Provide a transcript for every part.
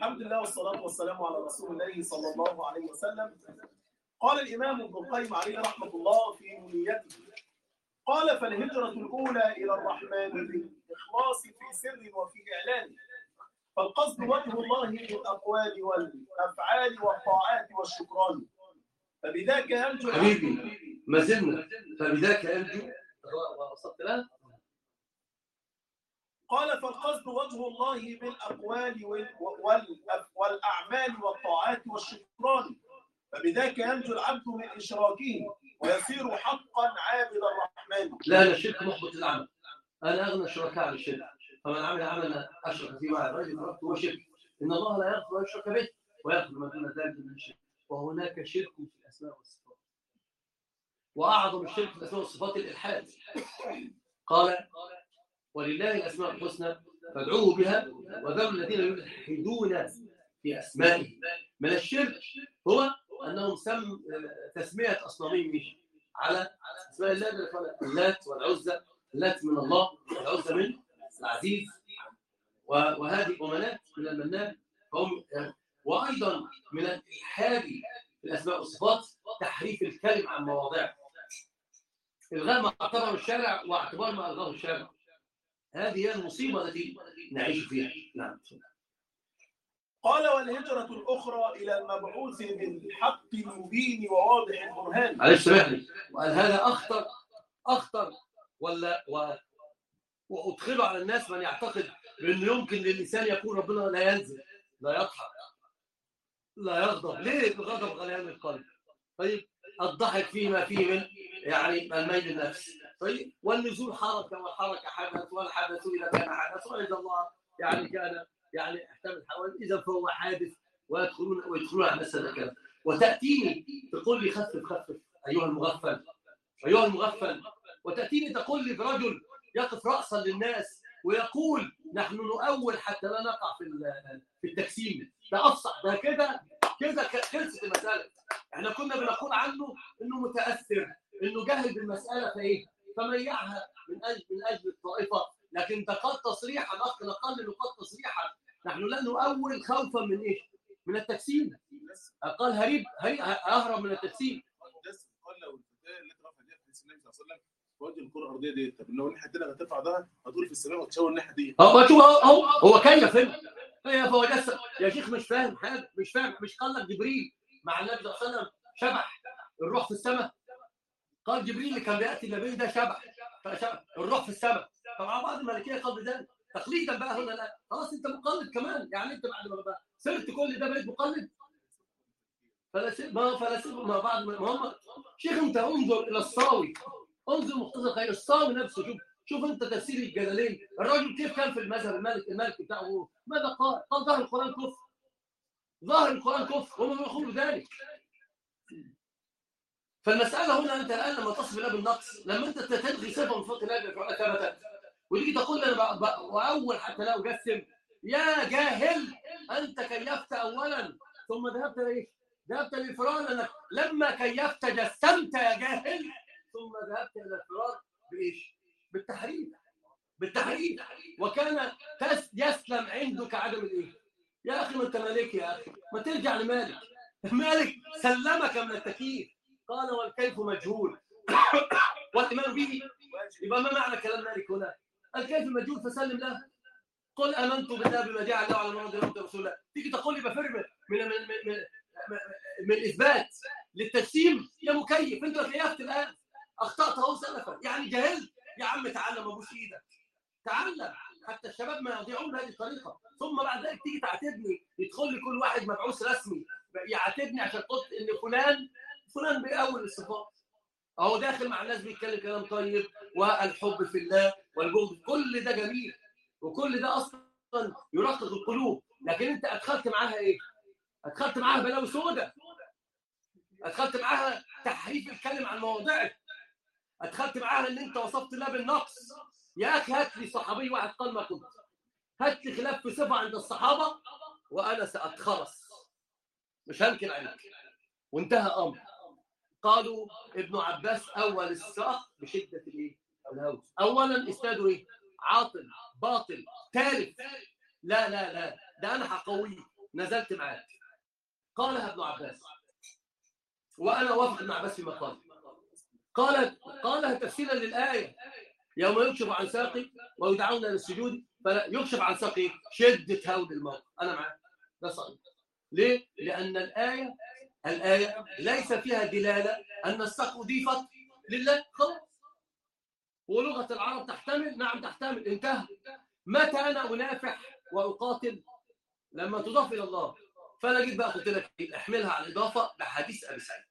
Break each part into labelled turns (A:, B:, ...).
A: الحمد لله والصلاة والسلام على رسول الله صلى الله عليه وسلم قال الإمام ابن القيم عليه رحمة الله في نونيته قال فالهجرة الأولى إلى الرحمن بالإخلاص في سر وفي إعلان فالقصد وجه الله بالأقوال والأفعال والطاعات والشكران فبذاك ينجو
B: حبيبي ما زلنا فبذاك ينجو وصلت لها
A: قال فالقصد وجه الله بالأقوال وال- والأف- والأعمال والطاعات والشكران فبذاك ينجو العبد من إشراكه ويصير حقا عابد الرحمن
B: لا لا الشرك محبط العمل انا اغنى الشركاء عن الشرك فمن عمل عملا اشرك فيه مع الرجل تركته هو شرك ان الله لا يغفر ان يشرك به ويغفر ما دون ذلك من الشرك وهناك شرك في الاسماء والصفات واعظم الشرك في الاسماء والصفات الالحاد قال ولله الاسماء الحسنى فادعوه بها وذروا الذين يلحدون في اسمائه من الشرك هو انهم سم تسميه اصنامهم على اسماء الله اللي قال اللات والعزى اللات من الله والعزى من العزيز و- وهذه ومنات من المنان فهم وايضا من الالحاد في الاسماء والصفات تحريف الكلم عن مواضعه الغاء ما اعتبره الشارع واعتبار ما الغاه الشارع هذه هي المصيبه التي نعيش فيها نعم
A: قال والهجرة الأخرى إلى المبعوث بالحق المبين وواضح البرهان
B: معلش سامحني وقال هذا اخطر اخطر ولا و... وادخله على الناس من يعتقد بانه يمكن للانسان يكون ربنا لا ينزل لا يضحك لا يغضب ليه الغضب غليان القلب طيب الضحك فيه ما فيه من يعني الميل النفس طيب والنزول حركه والحركه حدث والحدث اذا كان حدث واذا الله يعني كان يعني احتمل حوادث اذا فهو حادث ويدخلون ويدخلون على مثل الكلام وتاتيني تقول لي خفف خفف ايها المغفل ايها المغفل وتاتيني تقول لي برجل يقف راسا للناس ويقول نحن نؤول حتى لا نقع في ال- في التجسيم ده افصح ده كده كده ك- خلصت المساله احنا كنا بنقول عنه انه متاثر انه جاهل بالمساله فايه فميعها من اجل من اجل الطائفه لكن ده قال تصريحا اخ نقل انه قال تصريحا نحن لا نؤول خوفا من ايه؟ من التجسيم قال هريب هري- اهرب من التجسيم
C: بس قال لو الفتاه اللي رفع دي حديث النبي صلى الله عليه وسلم في وجه الكره الارضيه دي طب لو الناحيه الثانيه هترفع ده هتقول في السماء وتشاور الناحيه دي
B: هو شوف هو هو, هو كيف هنا هي فهو جسد يا شيخ مش فاهم حاجه مش فاهم مش قال لك جبريل مع النبي صلى الله عليه وسلم شبح الروح في السماء قال جبريل اللي كان بياتي النبي ده شبح فشبح الروح في السماء فمع بعض الملكيه قال بذلك تقليدا بقى هنا لا خلاص انت مقلد كمان يعني انت بعد ما بقى صرت كل ده بقيت مقلد فلاسفه ما فلاسفه ما بعض ما هم شيخ انت انظر الى الصاوي انظر مختصر خير الصاوي نفسه شوف شوف انت تفسير الجلالين الراجل كيف كان في المذهب الملك الملك بتاعه ماذا قال؟ قال ظاهر القران كفر ظاهر القران كفر وهم يقولوا ذلك فالمساله هنا انت الان لما تصف الله بالنقص لما انت تلغي صفه من صفات الله بفعل ثبتت وتيجي تقول لي انا ب- ب- واول حتى لا اجسم يا جاهل انت كيفت اولا ثم ذهبت لايه؟ ذهبت للفرار لانك لما كيفت جسمت يا جاهل ثم ذهبت الى الفرار بايش؟ بالتحريف بالتحريف وكان تس يسلم عندك عدم الايه؟ يا اخي ما انت مالك يا اخي ما ترجع لمالك مالك سلمك من التكييف قال والكيف مجهول والايمان به يبقى ما معنى كلام مالك هنا؟ الكيف مجهول فسلم له قل امنت بالله بما جاء الله على مراد رب رسول الله تيجي تقول لي بفر من من من, من, من, من الاثبات للتجسيم يا مكيف انت كيفت الان اخطات اهو سلفا يعني جهلت يا عم تعلم ابوس ايدك تعلم حتى الشباب ما يضيعون بهذه الطريقه ثم بعد ذلك تيجي تعاتبني يدخل لي كل واحد مبعوث رسمي يعاتبني عشان قلت ان فلان فلان بيأول الصفات اهو داخل مع الناس بيتكلم كلام طيب والحب في الله والبغض كل ده جميل وكل ده اصلا يرقق القلوب لكن انت ادخلت معاها ايه؟ ادخلت معاها بلاوي سودة ادخلت معاها تحريف الكلم عن مواضعه ادخلت معاها ان انت وصفت الله بالنقص يا اخي هات لي صحابي واحد قال ما كنت هات لي خلاف في صفه عند الصحابه وانا ساتخرس مش هنكر عليك وانتهى امر قالوا ابن عباس اول الساق بشده الايه؟ الهوس اولا اسناده ايه؟ عاطل باطل ثالث لا لا لا ده انا هقويه نزلت معاك قالها ابن عباس وانا وافق ابن عباس في مقال قال قالها تفسيرا للايه يوم يكشف عن ساقي ويدعون الى السجود فلا يكشف عن ساقي شده هول الموت انا معاك ده صحيح ليه؟ لان الايه الايه ليس فيها دلاله ان الساق اضيفت لله خلاص ولغه العرب تحتمل نعم تحتمل انتهى متى انا انافح واقاتل لما تضاف الى الله فانا جيت بقى قلت لك احملها على الاضافه لحديث ابي سعيد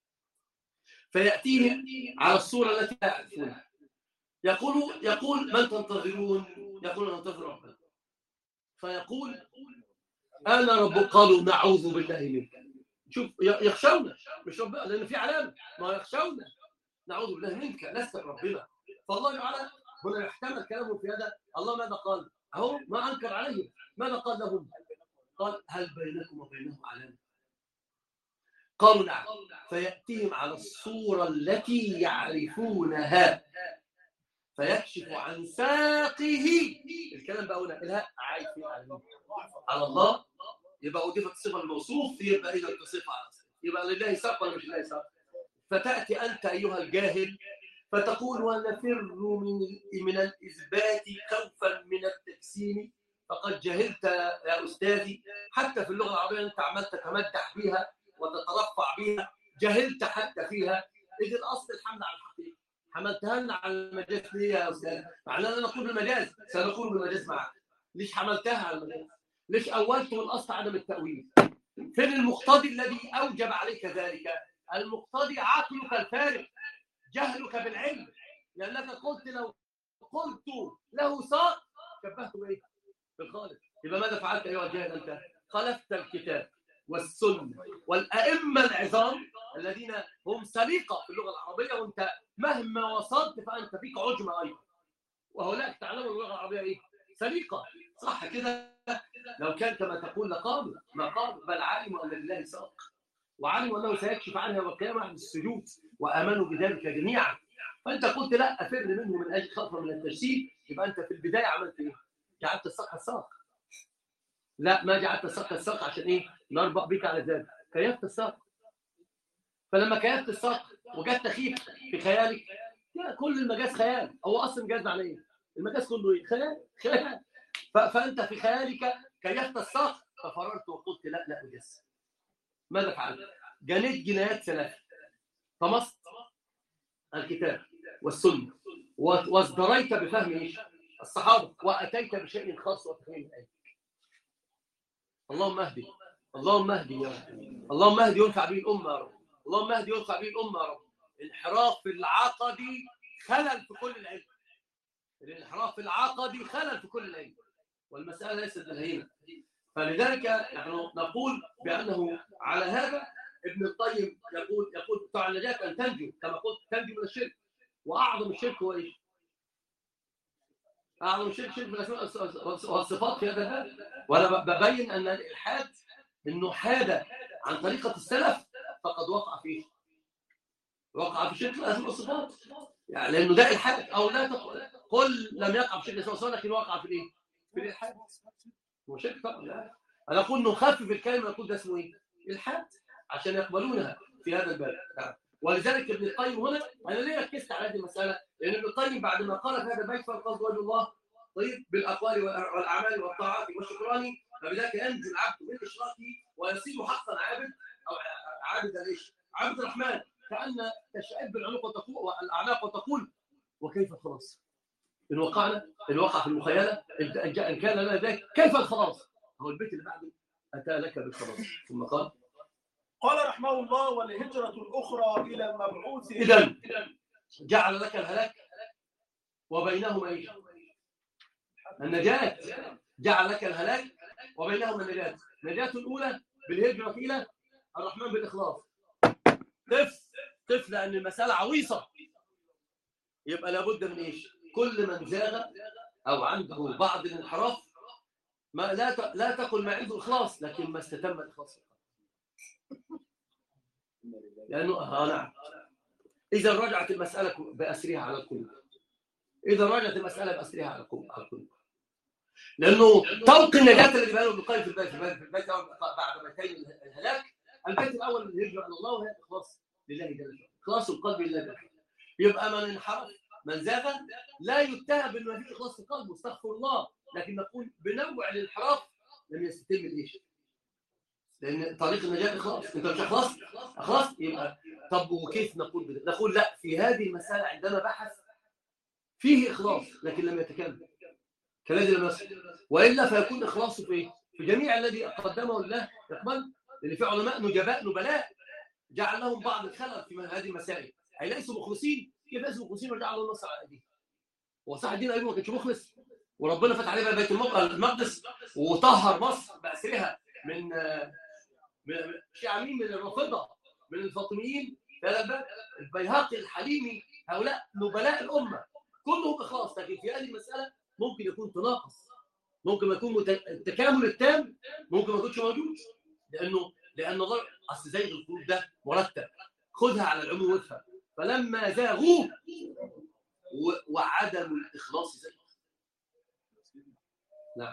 B: فياتيهم على الصوره التي لا يعرفونها يقول يقول من تنتظرون يقول ننتظر ربنا فيقول انا رب قالوا نعوذ بالله منك شوف يخشونا مش ربنا لان في علامه ما يخشونا نعوذ بالله منك لست ربنا فالله تعالى هنا يحتمل كلامه في هذا الله ماذا قال اهو ما انكر عليهم ماذا قال لهم قال هل بينكم وبينه علامه قالوا نعم فياتيهم على الصوره التي يعرفونها فيكشف عن ساقه الكلام بقى هنا الها عايز فين على مين؟ على الله يبقى اضيفت الصفه الموصوف يبقى اذا تصف على يبقى لله ساق ولا مش لله ساق فتاتي انت ايها الجاهل فتقول ونفر من من الاثبات خوفا من التجسيم فقد جهلت يا استاذي حتى في اللغه العربيه انت عمال تتمدح بها وتترفع بها جهلت حتى فيها اذ الاصل الحمل على الحقيقه حملتها لنا على المجاز ليه يا استاذ؟ معناه ان نقول بالمجاز سنقول بالمجاز معك ليش حملتها على المجاز؟ ليش اولت والاصل عدم التاويل؟ فين المقتضي الذي اوجب عليك ذلك؟ المقتضي عقلك الفارغ جهلك بالعلم لانك قلت لو قلت له ساق شبهته بايه؟ بالخالق يبقى ماذا فعلت ايها الجاهل انت؟ خلفت الكتاب والسنه والائمه العظام الذين هم سليقه في اللغه العربيه وانت مهما وصلت فانت فيك عجمه ايضا وهؤلاء تعلموا اللغه العربيه ايه؟ سليقه صح كده لو كان كما تقول لقالوا ما قالوا بل علموا ان لله ساق وعلموا انه سيكشف عنها يوم القيامه عند السجود وامنوا بذلك جميعا فانت قلت لا افر منه من اجل خوفا من التجسيد يبقى انت في البدايه عملت ايه؟ جعلت الساق الساق لا ما جعلت الساق الساق عشان ايه؟ نربط بك على ذلك كيفت الساق فلما كيفت الساق وجدت تخيف في خيالك كل المجاز خيال هو اصلا مجاز معناه ايه؟ المجاز كله ايه؟ خيال خيال فانت في خيالك كيفت الساق ففررت وقلت لا لا اجس ماذا فعلت؟ جنيت جنايات ثلاثه طمست الكتاب والسنه وازدريت بفهم ايش؟ الصحابه واتيت بشيء خاص وتفهيم الايه اللهم اهدي اللهم اهدي يا رب اللهم اهدي ينفع به الامه يا رب اللهم اهدي ينفع به الامه يا رب الانحراف العقدي خلل في كل العلم الانحراف العقدي خلل في كل العلم والمساله ليست بالهينه فلذلك نحن نقول بانه على هذا ابن القيم يقول يقول بتوع النجاه ان تنجو كما قلت تنجو من الشرك واعظم الشرك هو ايش؟ اعظم الشرك شرك من الاسماء والصفات في هذا الباب وانا ببين ان الالحاد انه حاد عن طريقه السلف فقد وقع فيه وقع في شرك الاسماء والصفات يعني لانه ده الحاد او لا تقل قل لم يقع في شرك الاسماء والصفات لكن وقع في الايه؟ في الالحاد هو شرك طبعا لا انا اقول نخفف الكلمه نقول ده اسمه ايه؟ الحاد عشان يقبلونها في هذا الباب نعم ولذلك ابن القيم هنا انا ليه ركزت على هذه المساله؟ لان ابن القيم بعد ما قال في هذا البيت فالقصد وجه الله طيب بالاقوال والاعمال والطاعات والشكران فبذلك ينجو العبد من اشراكه ويصير حقا عابد او عابد ايش؟ عابد الرحمن كان تشعب العنق وتقول والاعناق وتقول وكيف الخلاص؟ ان وقعنا ان وقع في المخيله ان كان لنا ذلك كيف الخلاص؟ هو البيت اللي بعده اتى لك بالخلاص ثم قال
A: قال رحمه الله والهجرة الأخرى إلى المبعوث
B: إذا جعل لك الهلاك وبينهما إيش؟ النجاة جعل لك الهلاك وبينهما النجاة النجاة الأولى بالهجرة إلى الرحمن بالإخلاص طف طف لأن المسألة عويصة يبقى لابد من إيش؟ كل من زاغ أو عنده بعض الانحراف ما لا لا تقل ما عنده إخلاص لكن ما استتم الإخلاص لأنه آه نعم إذا رجعت المسألة بأسرها على القلوب إذا رجعت المسألة بأسرها على القلوب لانه طرق النجاه الذي بيانه ابن القيم في البيت في البيت, في البيت بعد بيتين الهلاك البيت الاول من الهجره الى الله وهي الاخلاص لله جل وعلا اخلاص القلب لله جل وعلا يبقى من انحرف من زاغ لا يتهم بانه ما فيش اخلاص في قلبه استغفر الله لكن نقول بنوع الانحراف لم يستتم الايش لان طريق النجاه اخلاص انت مش اخلاص اخلاص يبقى طب وكيف نقول بده نقول لا في هذه المساله عندنا بحث فيه اخلاص لكن لم يتكلم كالذي لم يصل والا فيكون اخلاصه في ايه؟ في جميع الذي قدمه الله يقبل لان في علماء نجباء نبلاء جعل لهم بعض الخلل في هذه المسائل اي ليسوا مخلصين كيف ليسوا مخلصين وجعل الله النصر على ايديهم هو صح الدين ايوب ما كانش مخلص وربنا فتح عليه بيت المقدس وطهر مصر باسرها من من شيعمين من الرافضه من الفاطميين البيهقي الحليمي هؤلاء نبلاء الامه كلهم اخلاص لكن في هذه المساله ممكن يكون تناقص ممكن يكون مت... التكامل التام ممكن ما يكونش موجود لانه لان الله اصل زي القلوب ده مرتب خذها على العموم وافهم فلما زاغوا و... وعدم الاخلاص زي نعم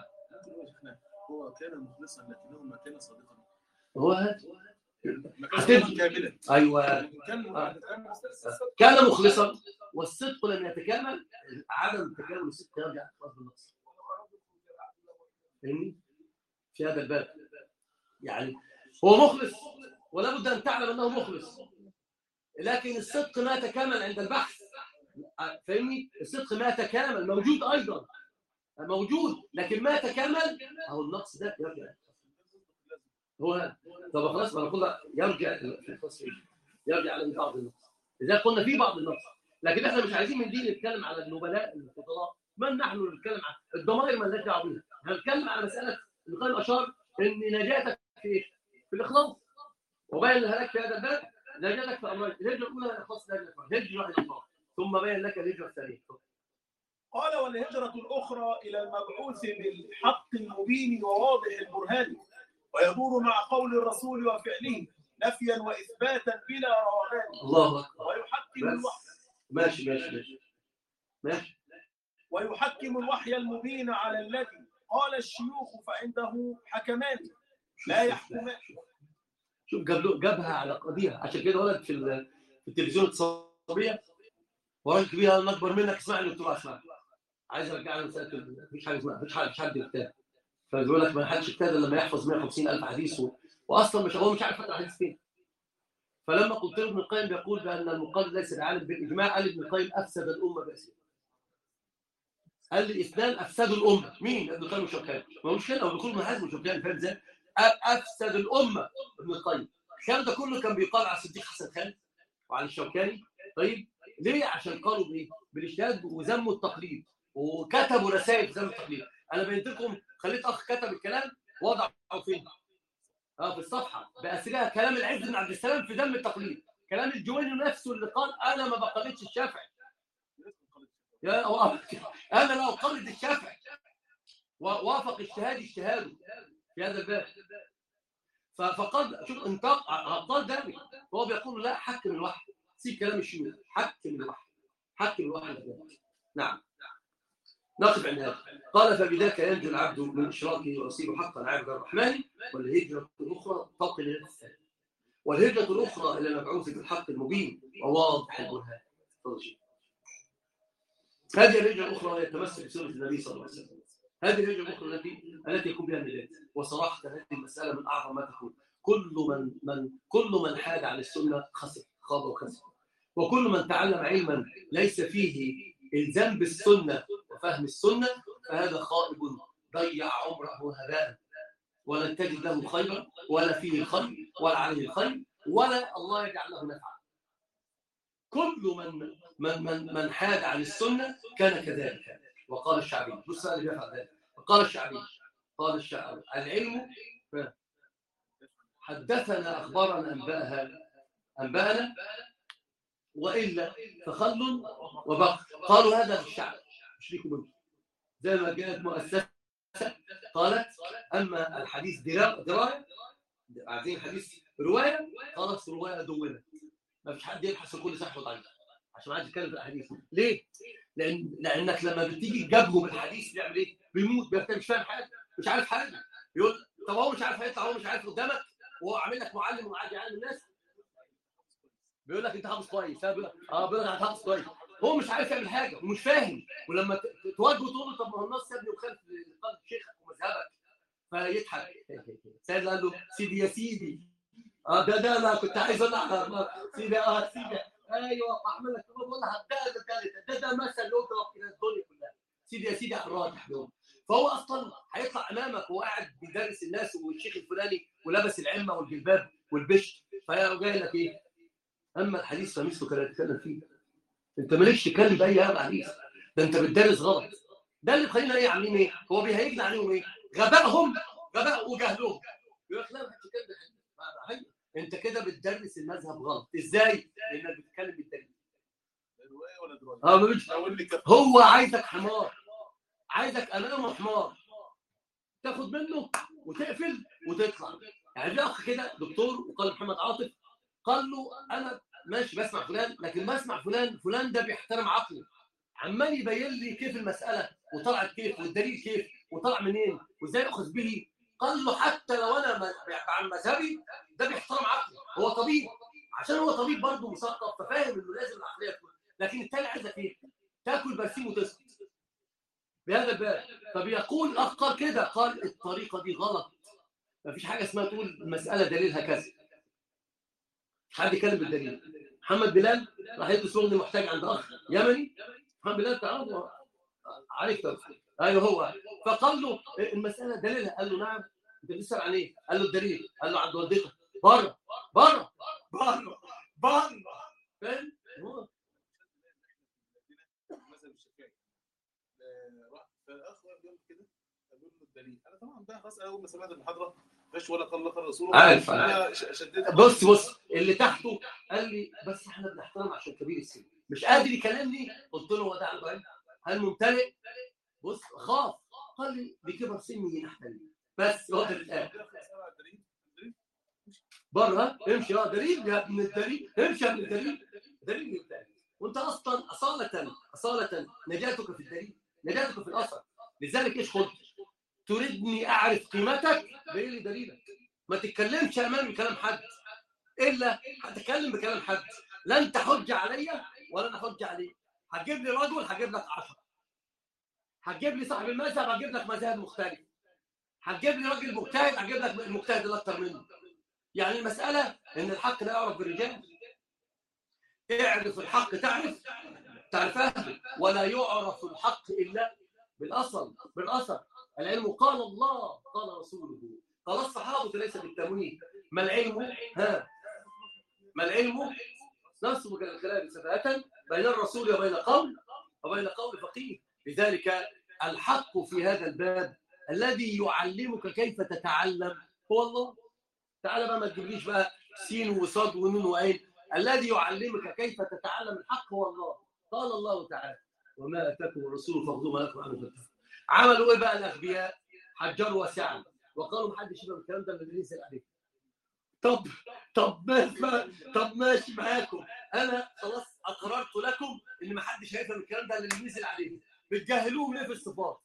C: هو كان مخلصا لكنه ما كان صادقا
B: هو هذا
C: ما كان كاملا
B: ايوه
C: كان
B: آه. كان مخلصا والصدق لم يتكامل عدم تكامل الصدق يرجع اخلاص بالنقص فاهمني في هذا الباب يعني هو مخلص ولا بد ان تعلم انه مخلص لكن الصدق ما تكامل عند البحث فاهمني الصدق ما تكامل موجود ايضا موجود لكن ما تكامل اهو النقص ده يرجع هو طب خلاص ما نقول يرجع يرجع على بعض النقص اذا قلنا في بعض النقص لكن احنا مش عايزين من دي نتكلم على النبلاء الفضلاء من نحن نتكلم عن الضمائر ما لناش دعوه بيها هنتكلم على مساله القيم اشار ان نجاتك في ايه؟ في الاخلاص وبين الهلاك في هذا الباب نجاتك في امرين الهجره الاولى الاخلاص لا هجره واحد الله ثم بين لك الهجره الثانيه
A: قال والهجرة الأخرى إلى المبعوث بالحق المبين وواضح البرهان ويدور مع قول الرسول وفعله نفيا وإثباتا بلا روغان
B: الله اكبر
A: ويحكم الوحي
B: ماشي ماشي ماشي ماشي
A: ويحكم الوحي المبين على الذي قال الشيوخ فعنده حكمان لا يحكمان
B: شوف جاب له جابها على قضيه عشان كده ولد في في التلفزيون الصبيه وراجل كبير انا اكبر منك اسمعني قلت له اسمع عايز ارجع له مساله مفيش حاجه اسمها مفيش حاجه مش حد كتاب فبيقول لك ما حدش اجتهد لما يحفظ 150000 حديث و... واصلا مش هو مش عارف حتى الحديث فين فلما قلت له ابن القيم بيقول بان المقلد ليس بعالم بالاجماع قال ابن القيم افسد الامه باسره قال لي اثنان افسدوا الامه مين ابن القيم وشوكاني ما هو مش كده هو بيقول من حزم وشوكاني فاهم ازاي افسد الامه ابن القيم الكلام ده كله كان بيقال على الصديق حسن خالد وعلى الشوكاني طيب ليه عشان قالوا بايه بالاجتهاد وذموا التقليد وكتبوا رسائل في ذم التقليد انا بينت لكم خليت اخ كتب الكلام وضعه فين اه في الصفحه باسرها كلام العز بن عبد السلام في ذم التقليد كلام الجويني نفسه اللي قال انا ما بقلدش الشافعي يا الله انا لا اقلد الشافعي ووافق اجتهادي اجتهاده في هذا الباب فقد شوف انطاق قال ذلك فهو بيقول لا حكم الوحي سيب كلام الشيوخ حكم الوحي حكم الوحي نعم نقف عند هذا قال فبذاك ينجو العبد من اشراكه ويصير حقا عبد الرحمن والهجره الاخرى تقل الى الثاني والهجره الاخرى الى المبعوث بالحق المبين وواضح البرهان هذه الهجره الاخرى هي التمسك بسنه النبي صلى الله عليه وسلم هذه الهجره الاخرى التي التي يكون بها النجاه وصراحه هذه المساله من اعظم ما تكون كل من من كل من حاد عن السنه خسر خاب وخسر وكل من تعلم علما ليس فيه الزام بالسنه وفهم السنه فهذا خائب ضيع عمره هباء ولن تجد له خيرا ولا فيه الخير ولا عليه الخير ولا الله يجعل له نفعا كل من من من من حاد عن السنه كان كذلك وقال الشعبي بص اللي بيفعل ذلك قال الشعبي قال الشعبي العلم حدثنا اخبارنا انباها انبانا والا فخل وبق قالوا هذا الشعب مش ليكم منه زي ما جاءت مؤسسه قالت اما الحديث درايه عايزين حديث روايه خلاص روايه دونت ما فيش حد يبحث في كل صح وضعيف عشان ما حدش يتكلم في الاحاديث ليه؟ لان لانك لما بتيجي تجابهه بالحديث بيعمل ايه؟ بيموت بيختفي مش فاهم حاجه مش عارف حاجه يقول طب هو مش عارف هيطلع هو مش عارف قدامك وهو عامل لك معلم وقاعد يعلم الناس بيقول لك انت حافظ كويس ها؟ بيقول لك اه بيقول لك انت حافظ كويس هو مش عارف يعمل حاجه ومش فاهم ولما ت- ت- تواجهه تقول له طب ما هو النص يا ابني وخالف لقلب شيخك ومذهبك فيضحك سيد قال له سيدي يا سيدي اه ده ده انا كنت عايز اقول لك سيدي اه سيدي ايوه اعمل لك بقول لها ده ده ده ده ده مثل يضرب الى الدنيا كلها سيدي يا سيدي على الراجح دول فهو اصلا هيطلع امامك وهو قاعد بيدرس الناس والشيخ الفلاني ولابس العمه والجلباب والبش فجاي لك ايه؟ اما الحديث فمثله كان يتكلم فيه انت مالكش تتكلم باي اهم حديث ده انت بتدرس غلط ده اللي مخلينا ايه عاملين ايه؟ هو بيهيجنا عليهم ايه؟ غبائهم غباء وجهلهم يقول لك لا ما تتكلم بالحديث. ما- ما هي. انت كده بتدرس المذهب غلط ازاي؟ لانك بتتكلم بالدليل
C: لا روايه ولا درايه
B: اه مش
C: لو اللي كان
B: هو عايزك حمار عايزك امامه حمار تاخد منه وتقفل وتطلع يعني في اخ كده دكتور وقال محمد عاطف قال له انا ماشي بسمع فلان لكن بسمع فلان فلان ده بيحترم عقلي عمال يبين لي كيف المساله وطلعت كيف والدليل كيف وطلع منين وازاي اخذ به قال له حتى لو انا م- عن مذهبي ده بيحترم عقلي هو طبيب عشان هو طبيب برضه مثقف ففاهم انه لازم العقليه تكون لكن التاني عايزك ايه؟ تاكل برسيم وتسكت بهذا الباب فبيقول الاخ قال كده قال الطريقه دي غلط مفيش حاجه اسمها تقول المساله دليلها كذا مش حد يتكلم بالدليل محمد بلال راح يدرس مغني محتاج عند اخ يمني محمد بلال تعرفه عرفته ايوه هو فقال له المساله دليلها قال له نعم انت بتسال عن ايه؟ قال له الدليل قال له عند والدتك بره بره بره بره فاهم؟ هو
C: المذهب الشافعي آه، راح فالاخ بيقول كده فبيقول له الدليل انا طبعا بقى خلاص اول ما سمعت المحاضره مفيش ولا قال الله قال رسوله
B: عارف،
C: أنا ش- شديتها
B: بص بص اللي تحته قال لي بس احنا بنحترم عشان كبير السن مش قادر يكلمني قلت له هو ده عنده علم هل ممتلئ بص خاف قال لي بكبر سني نحترم بس هو ده الآن
C: الدليل الدليل
B: بره امشي اه دليل يا ابن الدليل امشي يا ابن الدليل دليل الثاني وانت اصلا اصاله اصاله نجاتك في الدليل نجاتك في الاثر لذلك ايش قلت؟ تريدني اعرف قيمتك بين لي دليلك ما تتكلمش امام كلام حد الا هتكلم بكلام حد لا انت حجه عليا ولا انا حجه عليك هتجيب لي رجل هجيب لك 10 هتجيب لي صاحب المذهب هجيب لك مذاهب مختلفه هتجيب لي راجل مجتهد هجيب لك المجتهد اللي اكتر منه يعني المساله ان الحق لا يعرف بالرجال اعرف الحق تعرف تعرف اهله ولا يعرف الحق الا بالاصل بالاثر العلم قال الله قال رسوله قال الصحابه ليس بالتمويه ما العلم ها ما العلم نصب الكلام سفاهة بين الرسول وبين قول وبين قول فقيه لذلك الحق في هذا الباب الذي يعلمك كيف تتعلم هو الله تعالى بقى ما تجيبليش بقى سين وصاد ونون وعين الذي يعلمك كيف تتعلم الحق هو الله قال الله تعالى وما اتاكم الرسول فخذوه ما لكم عنه فانتهوا عملوا ايه بقى الاغبياء حجروا وسعوا وقالوا ما حدش يفهم الكلام ده اللي نزل عليه طب طب ما طب ماشي معاكم انا خلاص اقررت لكم ان ما حدش هيفهم الكلام ده اللي نزل عليه بتجاهلوهم ليه في الصفات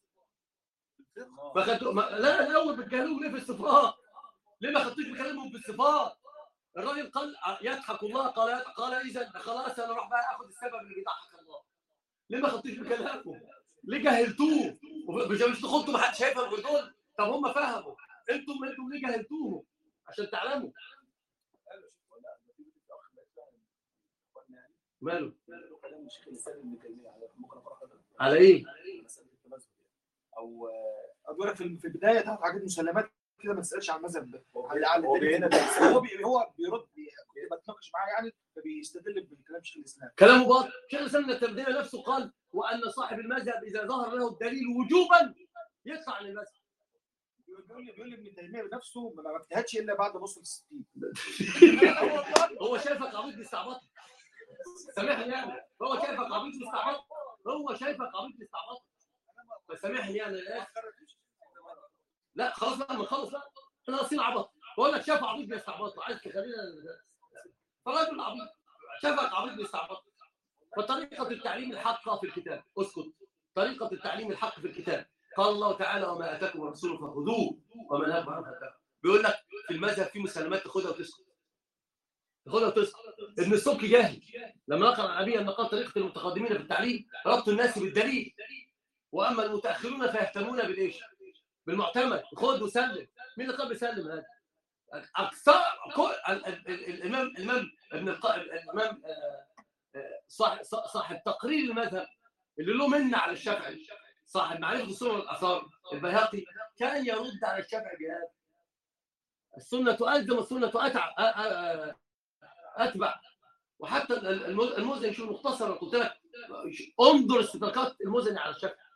B: فخدوا ما... لا الاول بتجاهلوهم ليه في الصفات ليه ما خدتوش بكلامهم بالصفات الراجل قال يضحك الله قال قال اذا خلاص انا اروح بقى اخد السبب اللي بيضحك الله ليه ما خدتوش بكلامهم ليه جهلتوه مش مش تخطوا ما حدش هيفهم غير دول طب هم فهموا انتم انتم ليه جهلتوهم عشان تعلموا ماله
A: كلام الشيخ الاسلام ابن تيميه على ممكن اقرا
B: على ايه
A: مساله التمازج او ادوار في في البدايه تاخد حاجات مسلمات كده ما تسالش عن المذهب على على
D: هو
A: الدليل.
D: بينا-
A: هو بي هو بيرد بي- بتناقش معاه يعني فبيستدل بالكلام شيخ الاسلام
B: كلامه باطل شيخ الاسلام ابن تيميه نفسه قال وان صاحب المذهب اذا ظهر له الدليل وجوبا يطلع عن المذهب
A: بيقول لي بيقول لي ابن تيميه بنفسه ما ما اجتهدش الا بعد نص الستين
B: هو شايفك عبيط بيستعبط سامحني يعني هو شايفك عبيط بيستعبط هو شايفك عبيط بيستعبط فسامحني يعني للاسف لا خلاص بقى ما خلص بقى احنا ناقصين عبط بقول لك شاف عبيط بيستعبط عايز تخلينا فراجل عبيط شافك عبيط بيستعبط فطريقه التعليم الحق في الكتاب اسكت طريقه التعليم الحق في الكتاب قال الله تعالى وما اتاكم الرسول فخذوه وما نهاكم عنه فانتهوا بيقول لك في المذهب في مسلمات تاخذها وتسكت تاخذها وتسكت ابن السبكي جاهل لما نقل عن ابي ان قال طريقه المتقدمين في التعليم ربط الناس بالدليل واما المتاخرون فيهتمون بالايش؟ بالمعتمد خذ وسلم مين اللي قال بيسلم هذا؟ اكثر كل ال- ال- ال- الامام الامام ابن الق... الامام آه، آه، صاحب صاحب تقرير المذهب اللي له منه على الشافعي صاحب معرفه السنه والاثار البيهقي كان يرد على الشافعي بهذا السنه تؤلزم السنه أتع... أ- أ- اتبع وحتى ال- الم- المزني شو مختصرا قلت لك انظر استدراكات المزني على الشافعي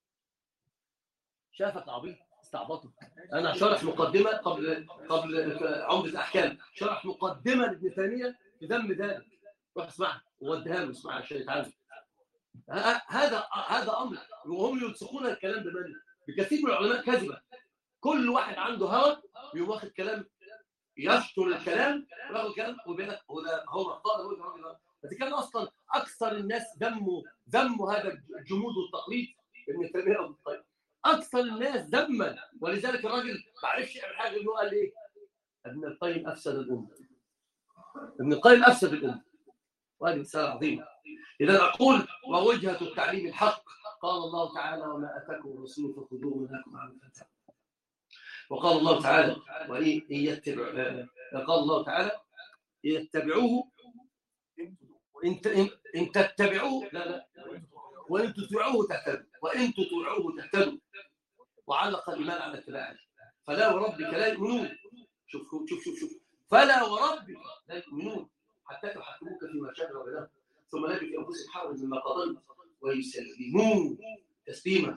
B: شافك عبيط استعبطه انا شرح مقدمه قبل قبل عمده الاحكام شرح مقدمه لابن تيميه في ذم ذلك روح اسمعها ووديها له اسمعها عشان يتعلم ه- هذا هذا امر وهم يلصقون الكلام بمن بكثير من العلماء كذبه كل واحد عنده هوى يقوم واخد كلام يشطر الكلام وياخد كلام ويبين لك هو ده هو مختار هو ده الراجل ده بس كان اصلا اكثر الناس ذموا ذموا هذا الجمود والتقليد ابن تيميه وابن القيم اكثر الناس ذما ولذلك الراجل ما عرفش يعمل حاجه انه قال ايه؟ ابن القيم افسد الامه ابن القيم افسد الامه وهذه مساله عظيمه اذا اقول ووجهه التعليم الحق قال الله تعالى وما اتاكم الرسول فخذوه ونهاكم عنه فانتهوا وقال الله تعالى وان إن يتبع آه، قال الله تعالى يتبعوه إن ت- إن إن تتبعوه لا لا وإن تطيعوه تهتدوا وإن تطيعوه تهتدوا وعلق الإيمان على اتباعه فلا وربك لا يؤمنون شوف شوف شوف شوف فلا وربك لا يؤمنون حتى يحكموك فيما شجر بينهم ثم لا في أنفسهم حرج مما قضيت ويسلمون تسليما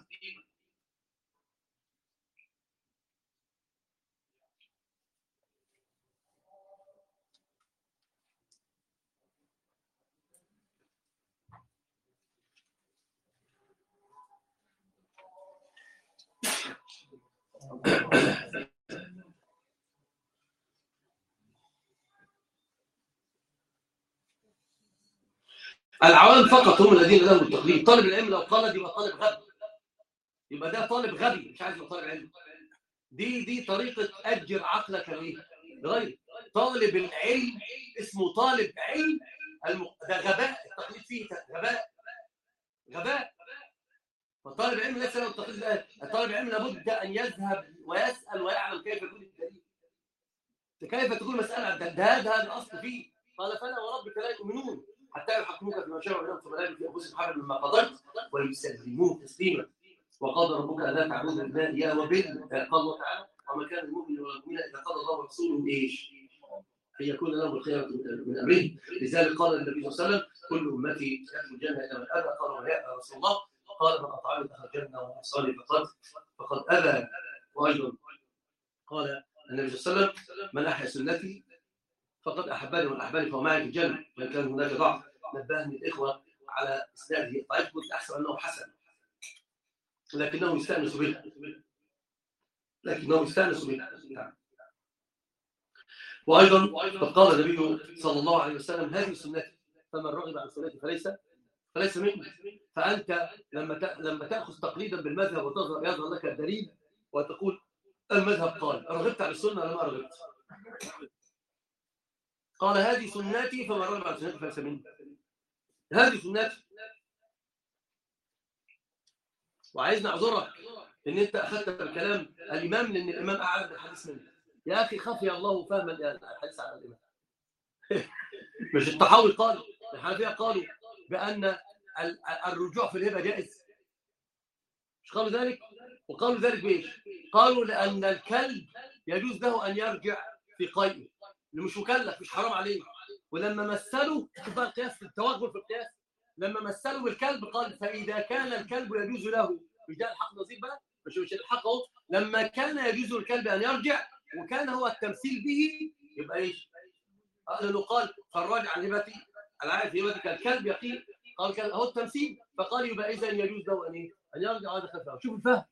B: العوام فقط هم الذين لهم التقليد طالب العلم لو قلد يبقى طالب غبي يبقى ده طالب غبي مش عايز يبقى طالب علم دي دي طريقه اجر عقلك ليه لغير طالب العلم اسمه طالب علم الم... ده غباء التقليد فيه غباء غباء فطالب العلم ليس له التقليد ده الطالب العلم لابد ان يذهب ويسال ويعلم كيف يكون الدليل كيف تكون مساله ده ده هذا الاصل فيه قال فلا وربك لا يؤمنون حتى يحكموك فيما شرع بينهم ثم لا يجد في انفسهم حرج مما قضيت ويسلمون تسليما وقال ربك الا تعبدوا الا اياه وبال قال الله تعالى وما كان المؤمن ولا المؤمنه اذا قضى الله ورسوله ايش؟ ان يكون لهم الخيرة من امره لذلك قال النبي صلى الله عليه وسلم كل امتي يدخل الجنه الا من ابى قال ويا يا رسول الله قال من اطاعني دخل الجنه ومن عصاني فقد فقد ابى وايضا قال النبي صلى الله عليه وسلم من احيا سنتي فقد احبني ومن احبني فهو معي في الجنه وان كان هناك ضعف نبهني الاخوه على اسناده ضعيف كنت احسب انه حسن لكنه يستانس به لكنه يستانس به نعم. وايضا قد قال النبي صلى الله عليه وسلم هذه سنتي فمن رغب عن سنتي فليس فليس مني فانت لما ت- لما تاخذ تقليدا بالمذهب وتظهر يظهر لك الدليل وتقول المذهب قال رغبت عن السنه ولا ما رغبت قال هذه سنتي فمن رغب عن سنتي فليس مني هذه سنتي وعايز نعذرك ان انت اخذت بكلام الامام لان الامام اعلم بالحديث منك يا اخي خفي الله فهم الحديث عن الامام مش الطحاوي قال الحنفيه قالوا بان ال- الرجوع في الهبه جائز مش قالوا ذلك وقالوا ذلك بايش قالوا لان الكلب يجوز له ان يرجع في قيئه اللي مش مكلف مش حرام عليه ولما مثلوا شوف بقى القياس التوغل في القياس لما مثلوا بالكلب قال فاذا كان الكلب يجوز له مش ده الحق نصيب بقى مش مش الحق اهو لما كان يجوز للكلب ان يرجع وكان هو التمثيل به يبقى ايش؟ قال له قال فرج عن هبتي العارف هبتك الكلب يقين قال كان اهو التمثيل فقال يبقى اذا يجوز له ان ايه؟ ان يرجع هذا خلفه شوف الفهم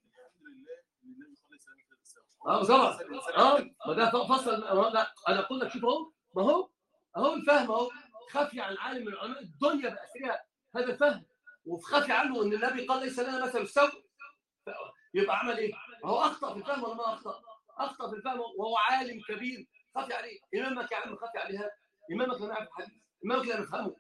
B: اه طبعا اه ما ده فصل ما لا انا اقول لك شوف اهو ما هو اهو الفهم اهو خفي عن عالم من علماء الدنيا باسرها هذا الفهم وخفي عنه ان النبي قال ليس لنا مثل السوء ف- يبقى عمل ايه؟ هو اخطا في الفهم ولا ما اخطا؟ اخطا في الفهم وهو عالم كبير خفي عليه امامك يا عم خفي عليه هذا امامك لا يعرف الحديث امامك لا يفهمه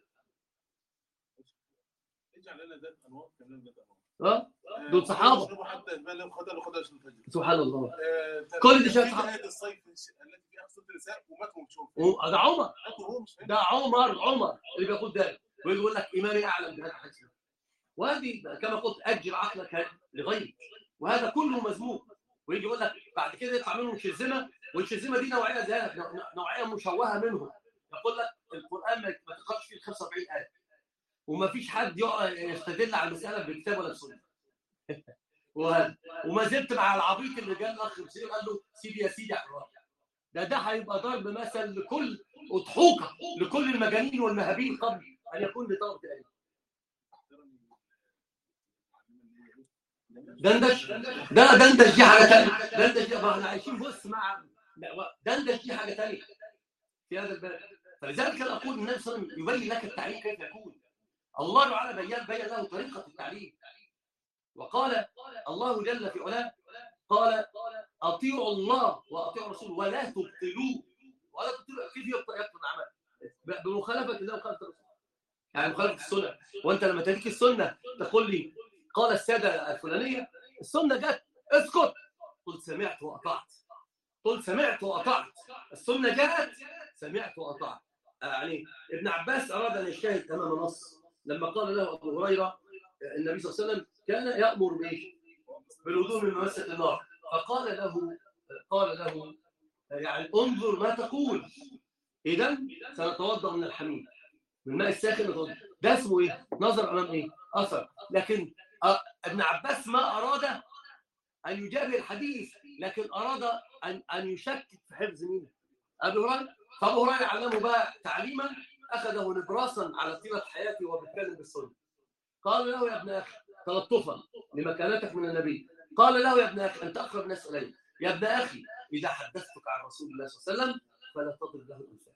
C: اجعل لنا ذات انوار كان لنا ذات انوار
B: ها؟ دول صحابة.
C: يشربوا حتى ما لهم خدر وخدر عشان الفجر
B: سبحان الله
C: آه،
B: كل دي شوية
C: في
B: صحابة.
C: نهاية الصيف التي فيها قصة النساء وماتوا مش
B: و- ده عمر
C: ماتوا وهو مش فاهم
B: ده عمر عمر اللي بيقول ذلك ويقول لك امامي اعلم بهذا الحديث وهذه كما قلت اجل عقلك لغيرك وهذا كله مذموم ويجي يقول لك بعد كده يطلع منهم شرذمه والشرذمه دي نوعيه زي نوعيه مشوهه منهم يقول لك القران ما ما تقراش فيه 45 ايه وما فيش حد يقع- يستدل على المساله بكتاب ولا بسنه وهذا وما زلت مع العبيط اللي جاء الاخ بسير قال له سيدي يا سيدي على الراجل ده ده هيبقى ضرب مثل لكل اضحوكه لكل المجانين والمهابيل قبل ان يكون لطلبه العلم دندش ده دندش دي حاجه ثانيه دندش دي ما احنا عايشين بص مع لا، دندش دي حاجه ثانيه في هذا الباب فلذلك انا اقول النبي صلى الله عليه وسلم يبين لك التعليم كيف يكون الله تعالى بين بين له طريقه التعليم وقال الله جل في علاه قال اطيعوا الله واطيعوا الرسول ولا تبطلوا ولا تبطلوا كيف يبطل يبطل العمل ب- بمخالفه الله ومخالفه الرسول يعني مخالفه السنه وانت لما تديك السنه تقول لي قال الساده الفلانيه السنه جت اسكت قلت سمعت واطعت قلت سمعت واطعت السنه جاءت سمعت واطعت يعني ابن عباس اراد ان يجتهد امام نص لما قال له ابو هريره النبي صلى الله عليه وسلم كان يامر بايش؟ بالوضوء من ممسه النار فقال له قال له يعني انظر ما تقول اذا سنتوضا من الحميم من الماء الساخن نتوضا ده اسمه ايه؟ نظر امام ايه؟ اثر لكن أ- ابن عباس ما اراد ان يجابه الحديث لكن اراد ان ان يشكك في حفظ مين؟ ابي هريره فابو هريره علمه بقى تعليما اخذه نبراسا على طيله حياته وهو بيتكلم بالسنه قال له يا ابن اخي تلطفا لمكانتك من النبي قال له يا ابن اخي انت اقرب الناس الي يا ابن اخي اذا حدثتك عن رسول الله صلى الله عليه وسلم فلا تضرب له الامثال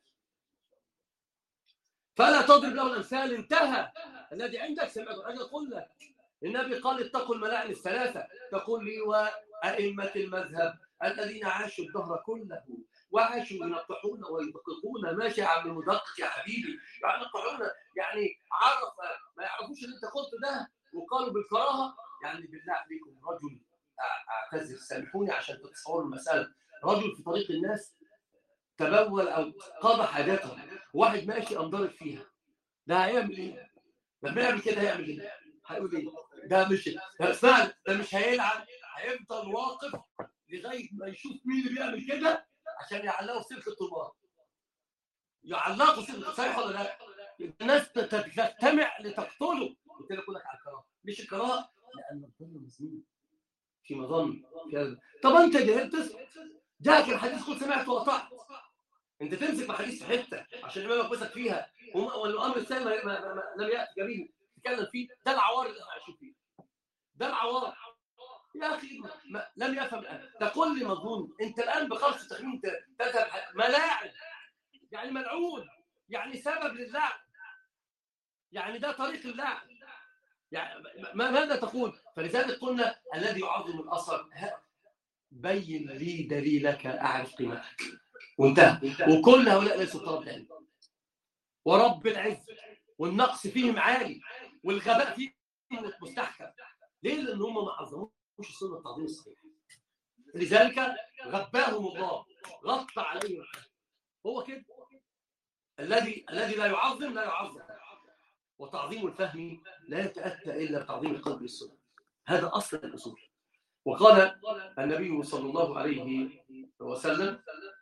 B: فلا تضرب له الامثال انتهى الذي عندك سمعته اجل قل لك النبي قال اتقوا الملاعن الثلاثه تقول لي وائمه المذهب الذين عاشوا الدهر كله وعاشوا ينقحون ويدققون ماشي يا عم المدقق يا حبيبي يعني ينقحون يعني عرف ما يعرفوش اللي انت قلته ده وقالوا بالكراهه يعني بالله عليكم رجل أع- اعتذر سامحوني عشان تتصوروا المساله رجل في طريق الناس تبول او قضى حاجته واحد ماشي قام ضارب فيها ده هيعمل ايه؟ لما يعمل كده هيعمل ايه؟ هيقول ايه؟ ده مش ده اسمعني ده مش هيلعب هيفضل واقف لغايه ما يشوف مين اللي بيعمل كده عشان يعلقوا في سلك الطوبان يعلقوا سلك صحيح ولا لا؟ يبقى الناس تت- تجتمع لتقتله قلت لك لك على الكراهه مش الكراهه لان الظن مذموم في مظن في هذا. طب انت جاهل تسكت جاءك الحديث قلت سمعت وقطعت انت تمسك محاديث في حته عشان الامام يثق فيها وم- والامر الثاني ما- ما- ما- لم ياتي جميل تتكلم فيه ده العوار اللي احنا عايشين فيه ده العوار يا اخي ما لم يفهم الان تقول لي مظنون انت الان بخمس تخمين ت- تذهب ح- ملاعن يعني ملعون يعني سبب للعن يعني ده طريق اللعن يعني ما ماذا تقول فلذلك قلنا الذي يعظم الاثر ها، بين لي دليلك اعرف قيمتك وانتهى وكل هؤلاء ليسوا طلب علم ورب العزه والنقص فيهم عالي والغباء فيهم مستحكم ليه؟ لان هم ما عظموش السنه التعظيم الصحيح لذلك غباهم الله غطى عليهم هو كده الذي الذي لا يعظم لا يعظم وتعظيم الفهم لا يتاتى الا بتعظيم القلب للسنه هذا اصل الاصول وقال النبي صلى الله عليه وسلم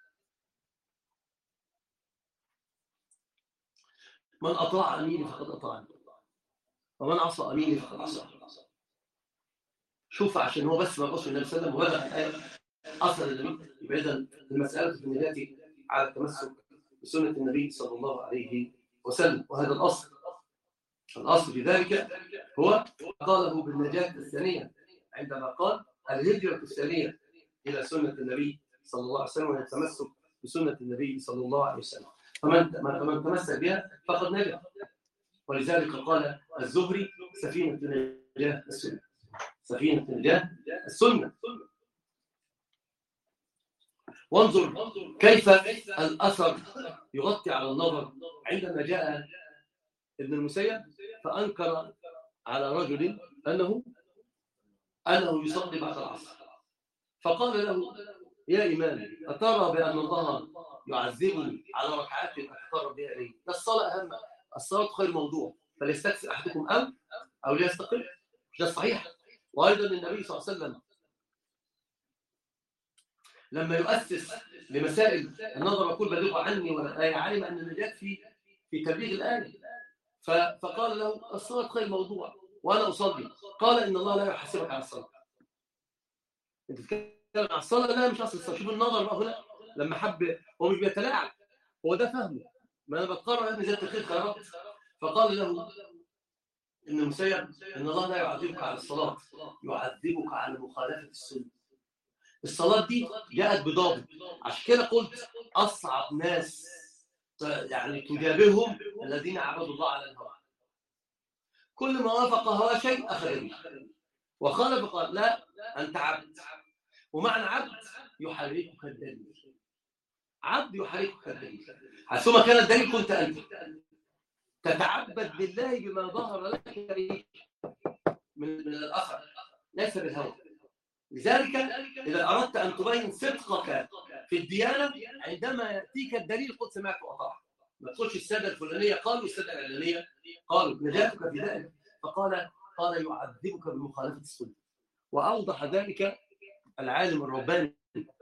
B: من اطاع اميني فقد اطاعني ومن عصى اميني فقد عصى شوف عشان هو بس ما بص النبي صلى الله عليه وسلم وهذا الآية اصل النبي يبقى اذا المساله في النجاه على التمسك بسنه النبي صلى الله عليه وسلم وهذا الاصل الاصل في ذلك هو قاله بالنجاه الثانيه عندما قال الهجره الثانيه الى سنه النبي صلى الله عليه وسلم وهي التمسك بسنه النبي صلى الله عليه وسلم فمن فمن تمسك بها فقد نجا ولذلك قال الزهري سفينه النجاه السنه سفينة النجاة السنة وانظر كيف الأثر يغطي على النظر عندما جاء ابن المسيب فأنكر على رجل أنه أنه يصلي بعد العصر فقال له يا إمام أترى بأن الله يعذبني على ركعات أتقرب بها إليه ده الصلاة أهم الصلاة خير موضوع فليستكثر أحدكم أو أو ليستقل ده صحيح وأيضا النبي صلى الله عليه وسلم لما يؤسس لمسائل النظر يقول بلغوا عني والآية علم أن النجاة في في تبليغ الآية ف- فقال له الصلاة خير موضوع وأنا أصلي قال إن الله لا يحاسبك على الصلاة أنت بتتكلم عن الصلاة لا مش أصل الصلاة شوف النظر بقى هنا لما حب هو مش بيتلاعب هو ده فهمه ما أنا بتقرر يا ابني زي الخير خيرات فقال له ابن المسيب إن الله لا يعذبك على الصلاة يعذبك على مخالفة السنة الصلاة دي جاءت بضابط عشان كده قلت أصعب ناس يعني تجابههم الذين عبدوا الله على الهوى كل ما وافق هوى شيء أخذ به وخالف قال لا أنت عبد ومعنى عبد يحركك الدليل عبد يحركك الدليل حيثما كان الدليل كنت أنت تتعبد بالله بما ظهر لك من من الأثر ليس بالهوى لذلك إذا أردت أن تبين صدقك في الديانة عندما يأتيك الدليل قد سمعت وأطعت ما تقولش السادة الفلانية قالوا السادة العلانية قالوا نجاتك في ذلك فقال قال يعذبك بمخالفة السنة وأوضح ذلك العالم الرباني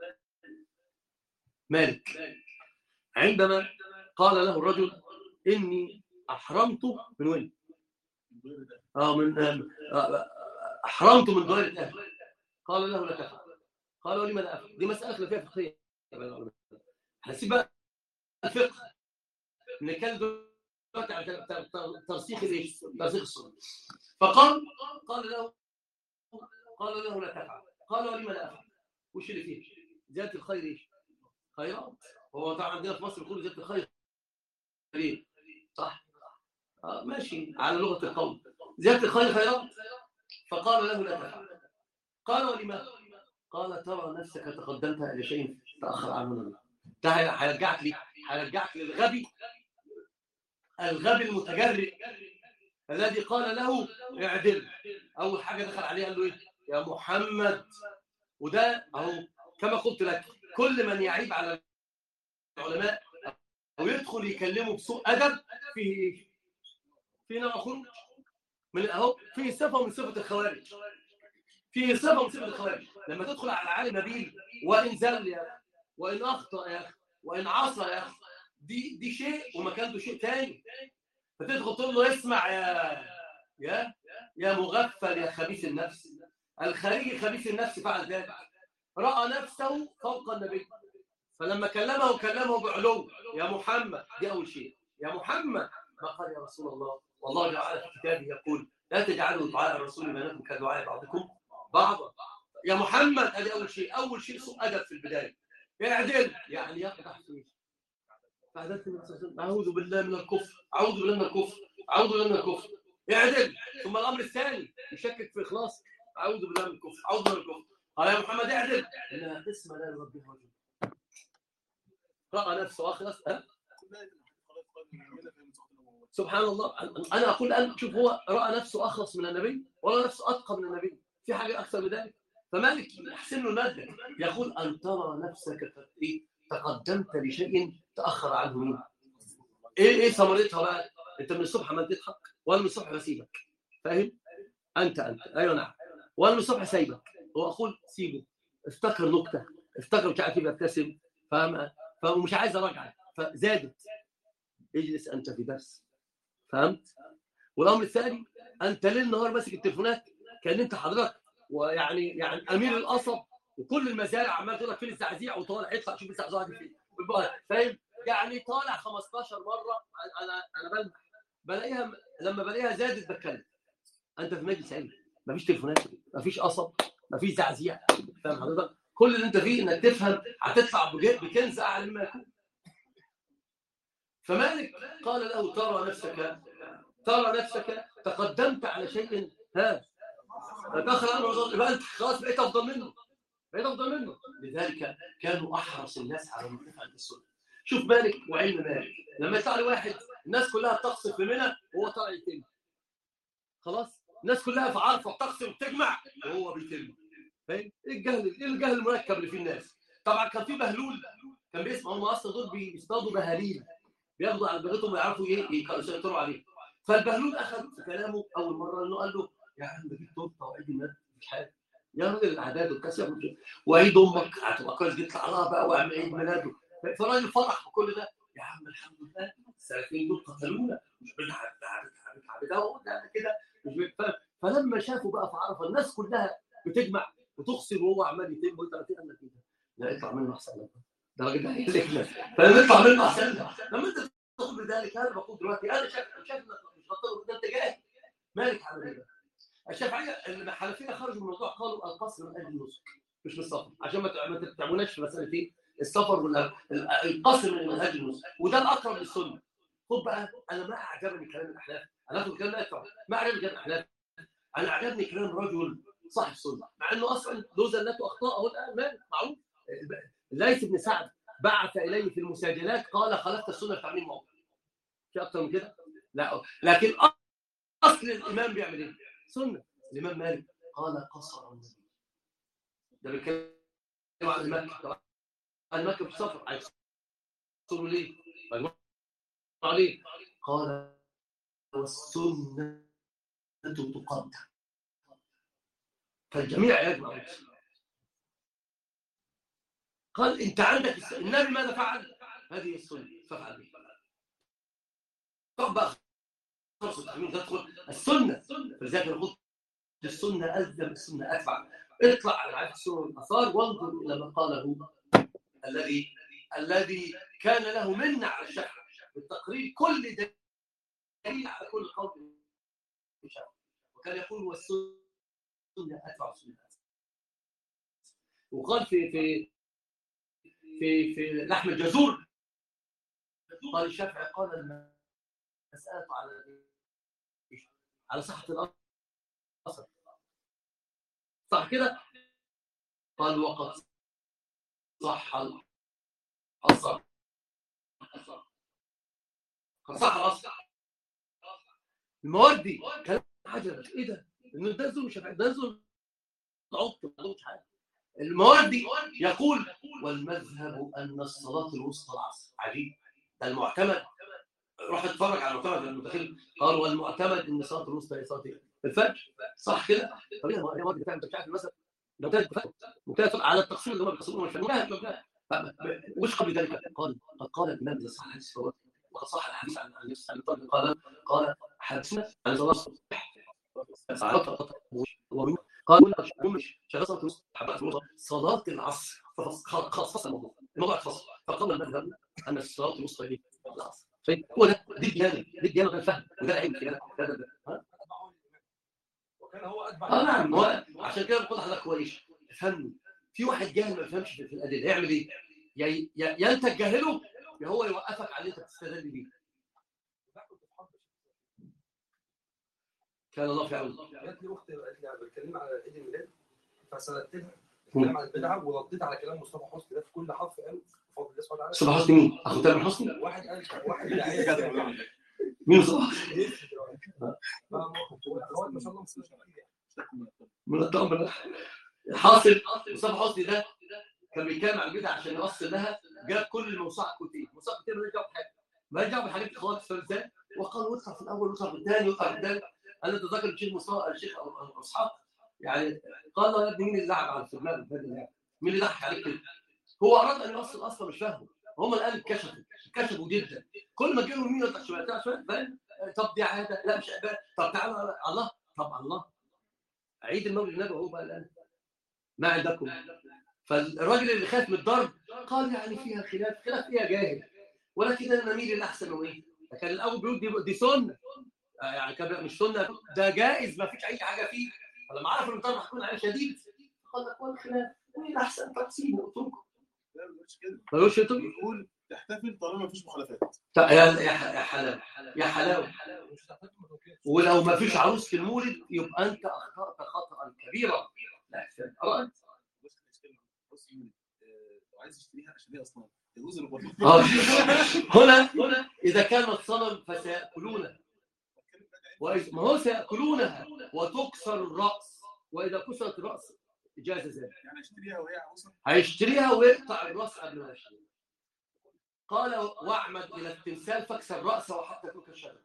B: مالك عندما قال له الرجل إني أحرمت من وين؟ آه من آه أحرمت من دار الأهل قال له لا تفعل قال ولما لا أفعل دي مسألة خلافية فقهية هنسيب بقى الفقه نتكلم دلوقتي على ترسيخ الايش؟ ترسيخ السنة فقال قال له قال له لا تفعل قال ولما لا أفعل وش اللي فيه؟ زيادة الخير ايش؟ خيرات هو طبعا عندنا في مصر بيقولوا زيادة الخير ليه؟ صح آه ماشي على لغة القوم زيادة الخير خيرات فقال له لا تفعل قال ولما قال ترى نفسك تقدمت الى شيء تاخر عنه الله ده هيرجعك لي هيرجعك للغبي الغبي المتجرئ الذي قال له اعدل اول حاجه دخل عليه قال له ايه يا محمد وده اهو كما قلت لك كل من يعيب على العلماء او يدخل يكلمه بسوء ادب فيه ايه فيه نوع خروج من اهو فيه صفه من صفه الخوارج فيه صفه من صفه الخوارج لما تدخل على عالم نبيل وان زل يا اخي وان اخطا يا اخي وان عصى يا اخي دي دي شيء ومكانته شيء ثاني فتدخل تقول له اسمع يا يا يا مغفل يا خبيث النفس الخارجي خبيث النفس فعل ذلك راى نفسه فوق النبي فلما كلمه كلمه بعلو يا محمد دي اول شيء يا محمد ما قال يا رسول الله والله جعل في كتابه يقول لا تجعلوا دعاء الرسول بينكم كدعاء بعضكم بعضا يا محمد ادي اول شيء اول شيء سوء ادب في البدايه اعدل يعني يقدح فيه اعوذ بالله من الكفر اعوذ بالله من الكفر اعوذ بالله من الكفر اعدل ثم الامر الثاني يشكك في اخلاص اعوذ بالله من الكفر اعوذ بالله من الكفر قال يا محمد اعدل انها قسمه لا يربيها رجل راى نفسه اخلص أه؟ سبحان الله انا اقول ان شوف هو راى نفسه اخلص من النبي ولا نفسه اتقى من النبي في حاجه اكثر من ذلك فمالك يحسن له الماده يقول ان ترى نفسك تقدمت لشيء تاخر عنه منه ايه ايه ثمرتها بقى انت من الصبح ما تضحك وانا من الصبح بسيبك فاهم انت انت ايوه نعم وانا من الصبح سايبك واقول سيبه افتكر نكته افتكر مش عارف يبتسم فاهم فمش عايز اراجعك فزادت اجلس انت في درس فهمت والامر الثاني انت ليل نهار ماسك التليفونات كان انت حضرتك ويعني يعني امير القصب وكل المزارع عمال تقول لك فين الزعزيع وطالع يطلع شوف الزعزوعه دي فين فاهم يعني طالع 15 مره انا انا بلمح بلاقيها لما بلاقيها زادت بتكلم انت في مجلس علم مفيش تليفونات مفيش قصب مفيش زعزيع فاهم حضرتك كل اللي انت فيه انك تفهم هتدفع بكنز اعلى مما يكون فمالك قال له ترى نفسك ترى نفسك تقدمت على شيء ها تاخر عن رمضان يبقى انت خلاص بقيت افضل منه بقيت افضل منه لذلك كانوا احرص الناس على الوقوف عند السنه شوف مالك وعلم مالك لما يطلع لي واحد الناس كلها بتقصف في منى وهو طالع يتم خلاص الناس كلها في عرفه بتقصف وبتجمع وهو بيتم فاهم ايه الجهل ايه الجهل المركب اللي فيه الناس طبعا كان في بهلول كان بيسمع هم اصلا دول بيصطادوا بهاليل بياخدوا على دماغتهم ويعرفوا ايه يسيطروا عليه فالبهلول اخذ في كلامه اول مره انه قال له يا عم جيب تورته وعيد الميلاد مش حاجه يا راجل الاعداد والكسر وعيد امك هتبقى كويس جدا على بقى واعمل عيد ميلاده فالراجل فرح بكل ده يا عم الحمد لله السلفيين دول قتلونا مش بنتعب ده كده مش بنتفهم فلما شافوا بقى في عرفه الناس كلها بتجمع وتخسر وهو عمال يتم وانت قال لك كده لا اطلع منه احسن لك ده راجل ده هيهلكنا فنطلع منه احسن لك لما انت تقول بذلك انا بقول دلوقتي انا شايف شايف انك مش غلطان ده انت جاهل مالك على ايه الشافعيه الحنفيه خرجوا من الموضوع قالوا القصر من اجل النسك مش بالسفر عشان ما تعملوناش في مساله ايه السفر ولا القصر من منهج النسك وده الاقرب للسنه خد بقى انا ما اعجبني كلام الاحناف انا اخد كلام الاحناف ما اعجبني كلام الاحناف انا اعجبني كلام رجل صاحب سنه مع انه اصلا له زلات واخطاء اهو الان مال معروف ليث بن سعد بعث اليه في المساجلات قال خالفت السنه في تعميم موضع في اكتر من كده لا لكن اصل الامام بيعمل ايه سنه الامام مالك قال قصر النبي ده بيتكلم عن مكه عن مكه في سفر عايز يقصروا ليه؟ عليه قال والسنه تقدم فالجميع يجمع قال انت عندك الس... النبي ماذا فعل؟ هذه السنه فافعل به طب بقى تدخل السنه فلذلك نقول السنه الزم السنه اتبع اطلع على عهد السنه والاثار وانظر الى ما قاله الذي الذي كان له منه على الشرع بالتقرير كل دليل على كل قول وكان يقول والسنه اتبع السنه وقال في في في في لحم الجزور قال الشافعي قال المسألة على على صحة الأصل صح كده؟ قال وقد صح الأصل قد صح الأصل المواد دي كلام عجب ايه ده؟ انه ده زول مش ده زول عبط ما عندوش حاجه الموردي يقول والمذهب ان الصلاه الوسطى العصر عجيب ده المعتمد روح اتفرج على المعتمد المتخيل قال والمعتمد ان الصلاه الوسطى هي صلاه الفجر صح كده؟ طب ايه المواد بتاع انت مش عارف المثل لو كانت مكتفى على التقسيم اللي هم بيقسموه مش مجاهد وش قبل ذلك قال قد قال الامام اذا صح الحديث وقد صح الحديث عن عن قال قال حدثنا عن صلاه قال شخصت صلاة العصر خصص الموضوع الموضوع خصص فقال المذهب أن الصلاة الوسطى هي العصر هو ده دي الديانة دي الديانة ده الفهم وده العلم في هذا ده
D: وكان هو اتبع
B: اه نعم هو عشان كده بقول لحضرتك كويس فهمني في واحد جاهل ما يفهمش في الادله يعمل ايه؟ يا يا انت تجاهله يا هو يوقفك على اللي انت بتستدل بيه كان الله في عونه
D: جات لي اختي قالت لي بتكلم على عيد الميلاد فسالت لها بتكلم عن البدعه ورديت على كلام مصطفى حسني ده في كل حرف قال بفضل الله سبحانه وتعالى
B: صباح حسني مين؟ اخو تامر حسني؟
D: واحد قال واحد داعية
B: مين صباح؟
D: هو ما شاء الله مسلم
B: من التأمر حاصل مصطفى حسني ده كان بيتكلم عن البدع عشان يوصل لها جاب كل الموسوعه الكتيب الموسوعه الكتيب ما جاب حاجه ما جاب الحاجات دي خالص فازاي وقال ويطلع في الاول ويطلع في الثاني ويطلع في الثالث انا اتذكر الشيخ مصطفى الشيخ اصحاب يعني قال له يا ابني مين اللي لعب على في دماغك هذا اللعب؟ مين اللي ضحك عليك كده؟ هو اراد ان يوصل اصلا مش فاهمه هم الان اتكشفوا اتكشفوا جدا كل ما جيلهم مين يطلع شويه يطلع شويه فاهم طب دي عاده لا مش عباده طب تعالى الله طب الله عيد المولد النبوي هو بقى الان ما عندكم فالراجل اللي خاف من الضرب قال يعني فيها خلاف خلاف فيها جاهل ولكن انا نميل الاحسن وايه؟ كان الاول بيقول دي, دي سنه يعني كان مش سنه ده جائز ما فيش اي حاجه فيه فلما عرف ان الضرب هتكون عليه شديد قال لك ولا خلاف وايه الاحسن تقسيم واتركه
C: لا ما بيقولش كده
B: ما يقولش يترك
C: بيقول تحتفل طالما مفيش مخالفات
B: يا يا يا حلاوه يا حلاوه
D: مش هتحتاج ما توكلش
B: ولو ما فيش عروس في المولد يبقى انت اخطات خطا شرطا كبيرا لا يحسن أرأيت
C: بص الاشكال بص آه، لو عايز يشتريها عشان هي اصلا يجوز له برضه
B: آه. هنا هنا إذا كان الصنم فسيأكلونه وإذا- ما هو سيأكلونها وتكسر الرأس وإذا كسرت الرأس جاز ذلك
C: يعني اشتريها وهي عروسه
B: هيشتريها ويقطع الراس قبل ما يشتريها قال واعمد الى التمثال فاكسر راسه وحتى تلك الشجره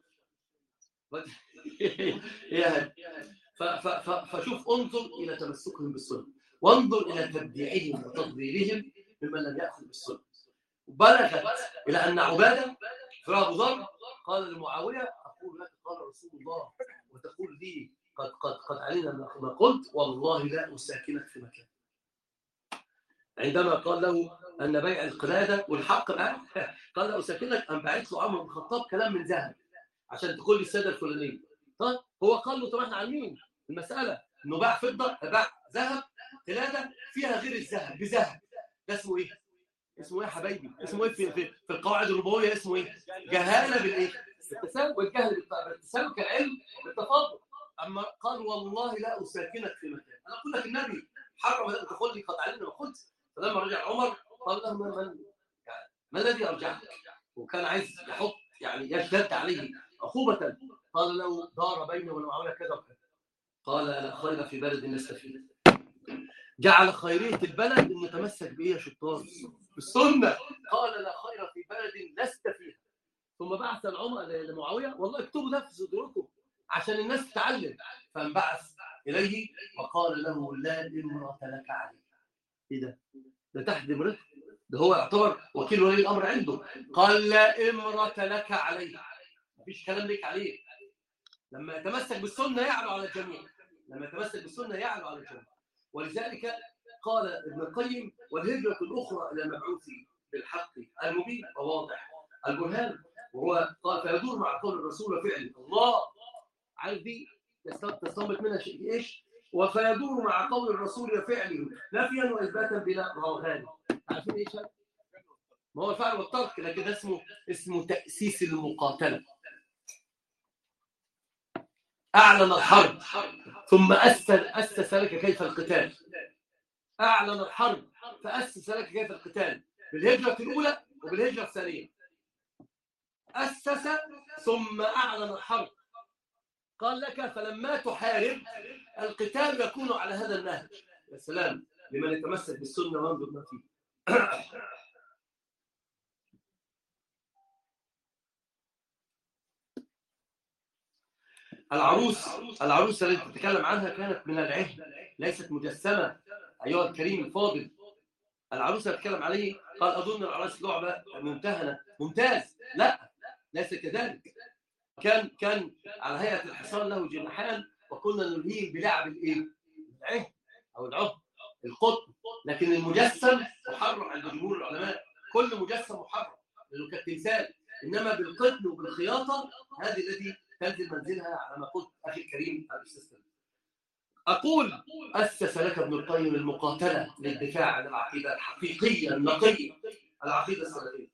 B: يا هل. ف- ف- ف- فشوف انظر الى تمسكهم بالسنه وانظر الى تبديعهم وتضليلهم ممن لم ياخذ بالسنه بلغت الى ان عباده في ابو ذر قال لمعاويه اقول لك قال رسول الله وتقول لي قد قد قد علمنا ما قلت والله لا اساكنك في مكان عندما قال له ان بيع القلاده والحق معاه قال له اساكنك ام بعت له عمرو بن الخطاب كلام من ذهب عشان تقول لي الساده الفلانيه طيب هو قال له طب احنا عالمين المساله انه باع فضه باع ذهب قلاده فيها غير الذهب بذهب ده اسمه ايه؟ اسمه ايه يا حبايبي؟ اسمه ايه في, في, في القواعد الربويه اسمه ايه؟ جهاله بالايه؟ بالتساوي والجهل بالت- بالتساوي كالعلم بالتفاضل اما قال والله لا اساكنك في مكان انا اقول لك النبي حرم ان تقول لي قد علمنا ما قلت فلما رجع عمر قال له ما من يعني ما الذي ارجعك؟ وكان عايز يحط يعني يشتد عليه عقوبه قال له دار بيني وبين معاويه كذا وكذا قال لا خير في بلد لست فيه جعل خيريه البلد ان نتمسك بايه يا شطار؟ بالسنه قال لا خير في بلد لست فيها ثم بعث العمر لمعاويه والله اكتبوا ده في صدوركم عشان الناس تتعلم فانبعث اليه وقال له لا امراه لك عليه ايه ده؟ ده تحت امرته ده هو يعتبر وكيل ولي الامر عنده قال لا امراه لك عليه مفيش كلام لك عليه لما يتمسك بالسنه يعلو على الجميع لما يتمسك بالسنه يعلو على الجميع ولذلك قال ابن القيم والهجره الاخرى الى المبعوث بالحق المبين وواضح البرهان وهو قال فيدور مع قول الرسول وفعله الله عارف دي تست- تستنبط منها شيء ايش؟ وفيدور مع قول الرسول وفعله نفيا واثباتا بلا روغان عارفين ايش هذا؟ ما هو الفعل والترك لكن ده اسمه اسمه تاسيس المقاتله اعلن الحرب ثم اسس اسس لك كيف القتال اعلن الحرب فاسس لك كيف القتال بالهجره الاولى وبالهجره الثانيه اسس ثم اعلن الحرب قال لك فلما تحارب القتال يكون على هذا النهج يا سلام لمن يتمسك بالسنه وينظر ما فيه العروس العروس التي تتكلم عنها كانت من العهد ليست مجسمه ايها الكريم الفاضل العروس اللي تتكلم عليه قال اظن العروس لعبه ممتهنه ممتاز لا ليس كذلك كان كان على هيئه الحصان له جناحان وكنا نلهيه بلعب الايه؟ العهد او العهد القطن لكن المجسم محرم عند جمهور العلماء كل مجسم محرم لانه كالتمثال انما بالقطن وبالخياطه هذه التي تنزل منزلها على ما قلت اخي الكريم الاستاذ سليم. اقول اسس لك ابن القيم المقاتله للدفاع عن العقيده الحقيقيه النقيه العقيده السلفيه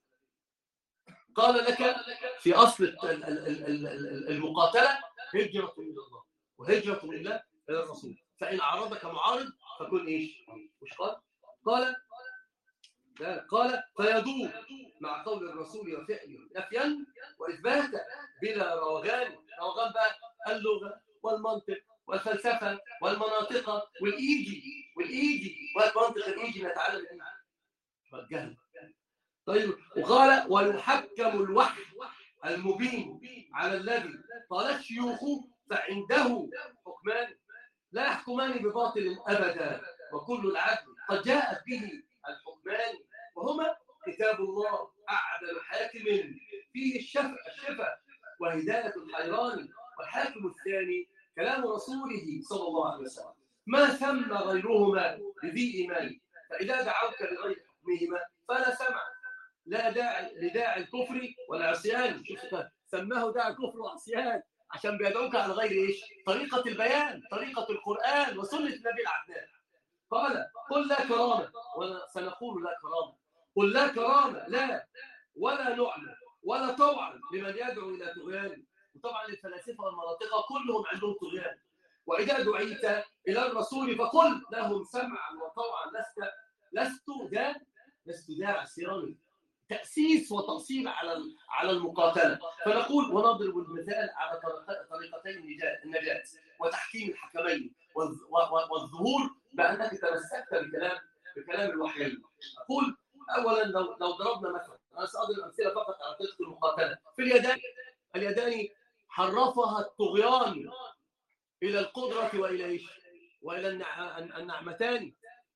B: قال لك في اصل ال- ال- ال- ال- ال- المقاتله هجره الى الله وهجره الى الى الرسول فان عارضك معارض فكن ايش؟ مش قال؟ قال لا، قال فيدور مع قول الرسول وفعله نفيا واثباتا بلا روغان روغان بقى اللغه والمنطق والفلسفه والمناطق والايجي والايجي والمنطق الايجي نتعلم الايجي فالجهل طيب وقال ويحكم الوحي المبين على الذي قال الشيوخ فعنده حكمان لا يحكمان بباطل ابدا وكل العدل قد جاءت به الحكمان وهما كتاب الله اعدل حاكم فيه الشفع الشفا وهدايه الحيران والحاكم الثاني كلام رسوله صلى الله عليه وسلم ما ثم غيرهما لذي ايمان فاذا دعوك لغير حكمهما فلا سمع لا داعي لداعي الكفر والعصيان شوف سماه داعي الكفر والعصيان عشان بيدعوك على غير ايش؟ طريقه البيان، طريقه القران وسنه النبي العدنان. قال قل لا كرامه وسنقول لا كرامه. قل لا كرامه لا ولا نعمه ولا طوعا لمن يدعو الى طغيان. وطبعا الفلاسفه والمناطق كلهم عندهم طغيان. واذا دعيت الى الرسول فقل لهم سمعا وطوعا لست لست ذا لست ذا عسيرا تاسيس وتاصيل على على المقاتله فنقول ونضرب المثال على طريق- طريقتي النجاة النجاة وتحكيم الحكمين والظ- و- والظهور بانك تمسكت بكلام بكلام الوحيين اقول اولا لو لو ضربنا مثلا انا ساضرب امثله فقط على طريقه المقاتله في اليدان اليدان حرفها الطغيان الى القدره والى ايش؟ والى النع- النعمتان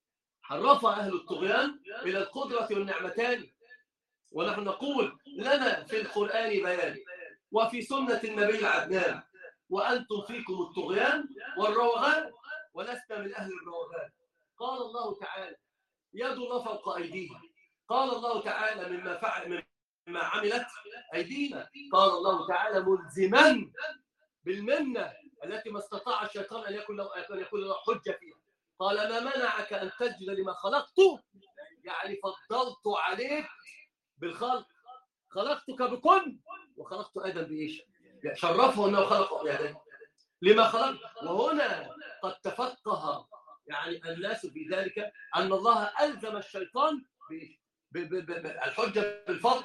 B: حرفها اهل الطغيان الى القدره والنعمتان ونحن نقول لنا في القران بيان وفي سنه النبي العدنان وانتم فيكم الطغيان والروغان ولست من اهل الروغان قال الله تعالى يد الله فوق ايديهم قال الله تعالى مما فعل مما عملت ايدينا قال الله تعالى ملزما بالمنه التي ما استطاع الشيطان ان يكون له ان يكون له حجه فيها قال ما منعك ان تسجد لما خلقت يعني فضلت عليك بالخلق خلقتك بكن وخلقت ادم بايش؟ شرفه انه خلق بيديه لما خلق وهنا قد تفقه يعني الناس في ذلك ان الله الزم الشيطان بإيش؟ ب- ب- ب- الحجه بالفضل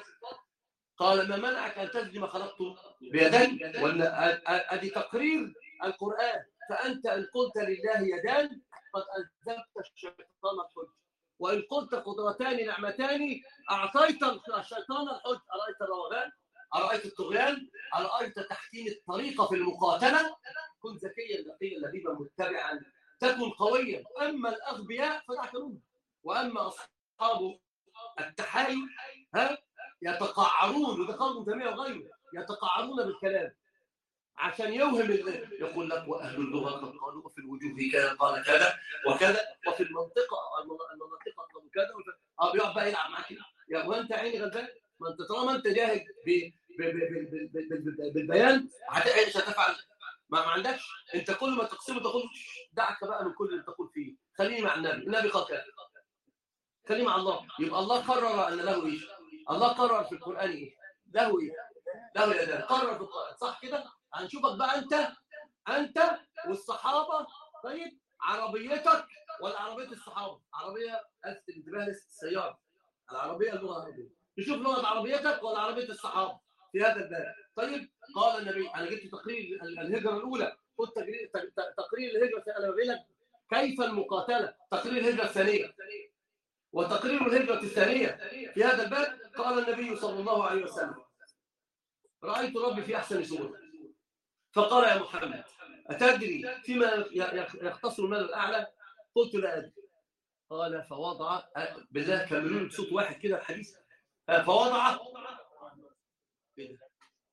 B: قال ما منعك ان تسجد ما خلقته بيدي وان ادي تقرير القران فانت ان قلت لله يدان قد الزمت الشيطان الحجه وان قلت قدرتان نعمتان اعطيت الشيطان الحجه ارايت الروغان ارايت الطغيان ارايت تحكيم الطريقه في المقاتله كن ذكيا لقيا لبيبا متبعا تكن قويا اما الاغبياء فدعك واما اصحاب التحايل ها يتقعرون وده قول ابن تيميه وغيره يتقعرون بالكلام عشان يوهم ال- يقول لك واهل اللغه قد قالوا وفي الوجوه كذا قال كذا وكذا وفي المنطقه المناطق قالوا كذا وكذا. اه بيقعد بقى يلعب معاك كده. يا وانت عيني غلبان ما انت طالما انت جاهد ب- ب- ب- ب- ب- ب- ب- بالبيان هت- مش هتفعل ما, ما عندكش انت كل ما تقسمه تقول دعك بقى من كل اللي تقول فيه خليني مع النبي النبي قال كذا خليه مع الله يبقى الله قرر ان له ايش الله قرر في القران ايه له ايه له يدان قرر في القران صح كده هنشوفك بقى انت انت والصحابه طيب عربيتك ولا عربيه الصحابه عربيه الفت الانتباه لست السياره العربيه اللغه العربيه نشوف لغه عربيتك ولا عربيه الصحابه في هذا الباب طيب قال النبي انا جبت تقرير ال- الهجره الاولى قلت تقرير ت- تقرير الهجره انا بقول لك كيف المقاتله تقرير الهجره الثانيه وتقرير الهجرة الثانية في هذا الباب قال النبي صلى الله عليه وسلم رأيت ربي في أحسن سورة فقال يا محمد أتدري فيما ي- ي- يختصر المال الأعلى قلت لا أدري قال فوضع أه، بالله كملوا لي بصوت واحد كده الحديث أه، فوضع إيه ده؟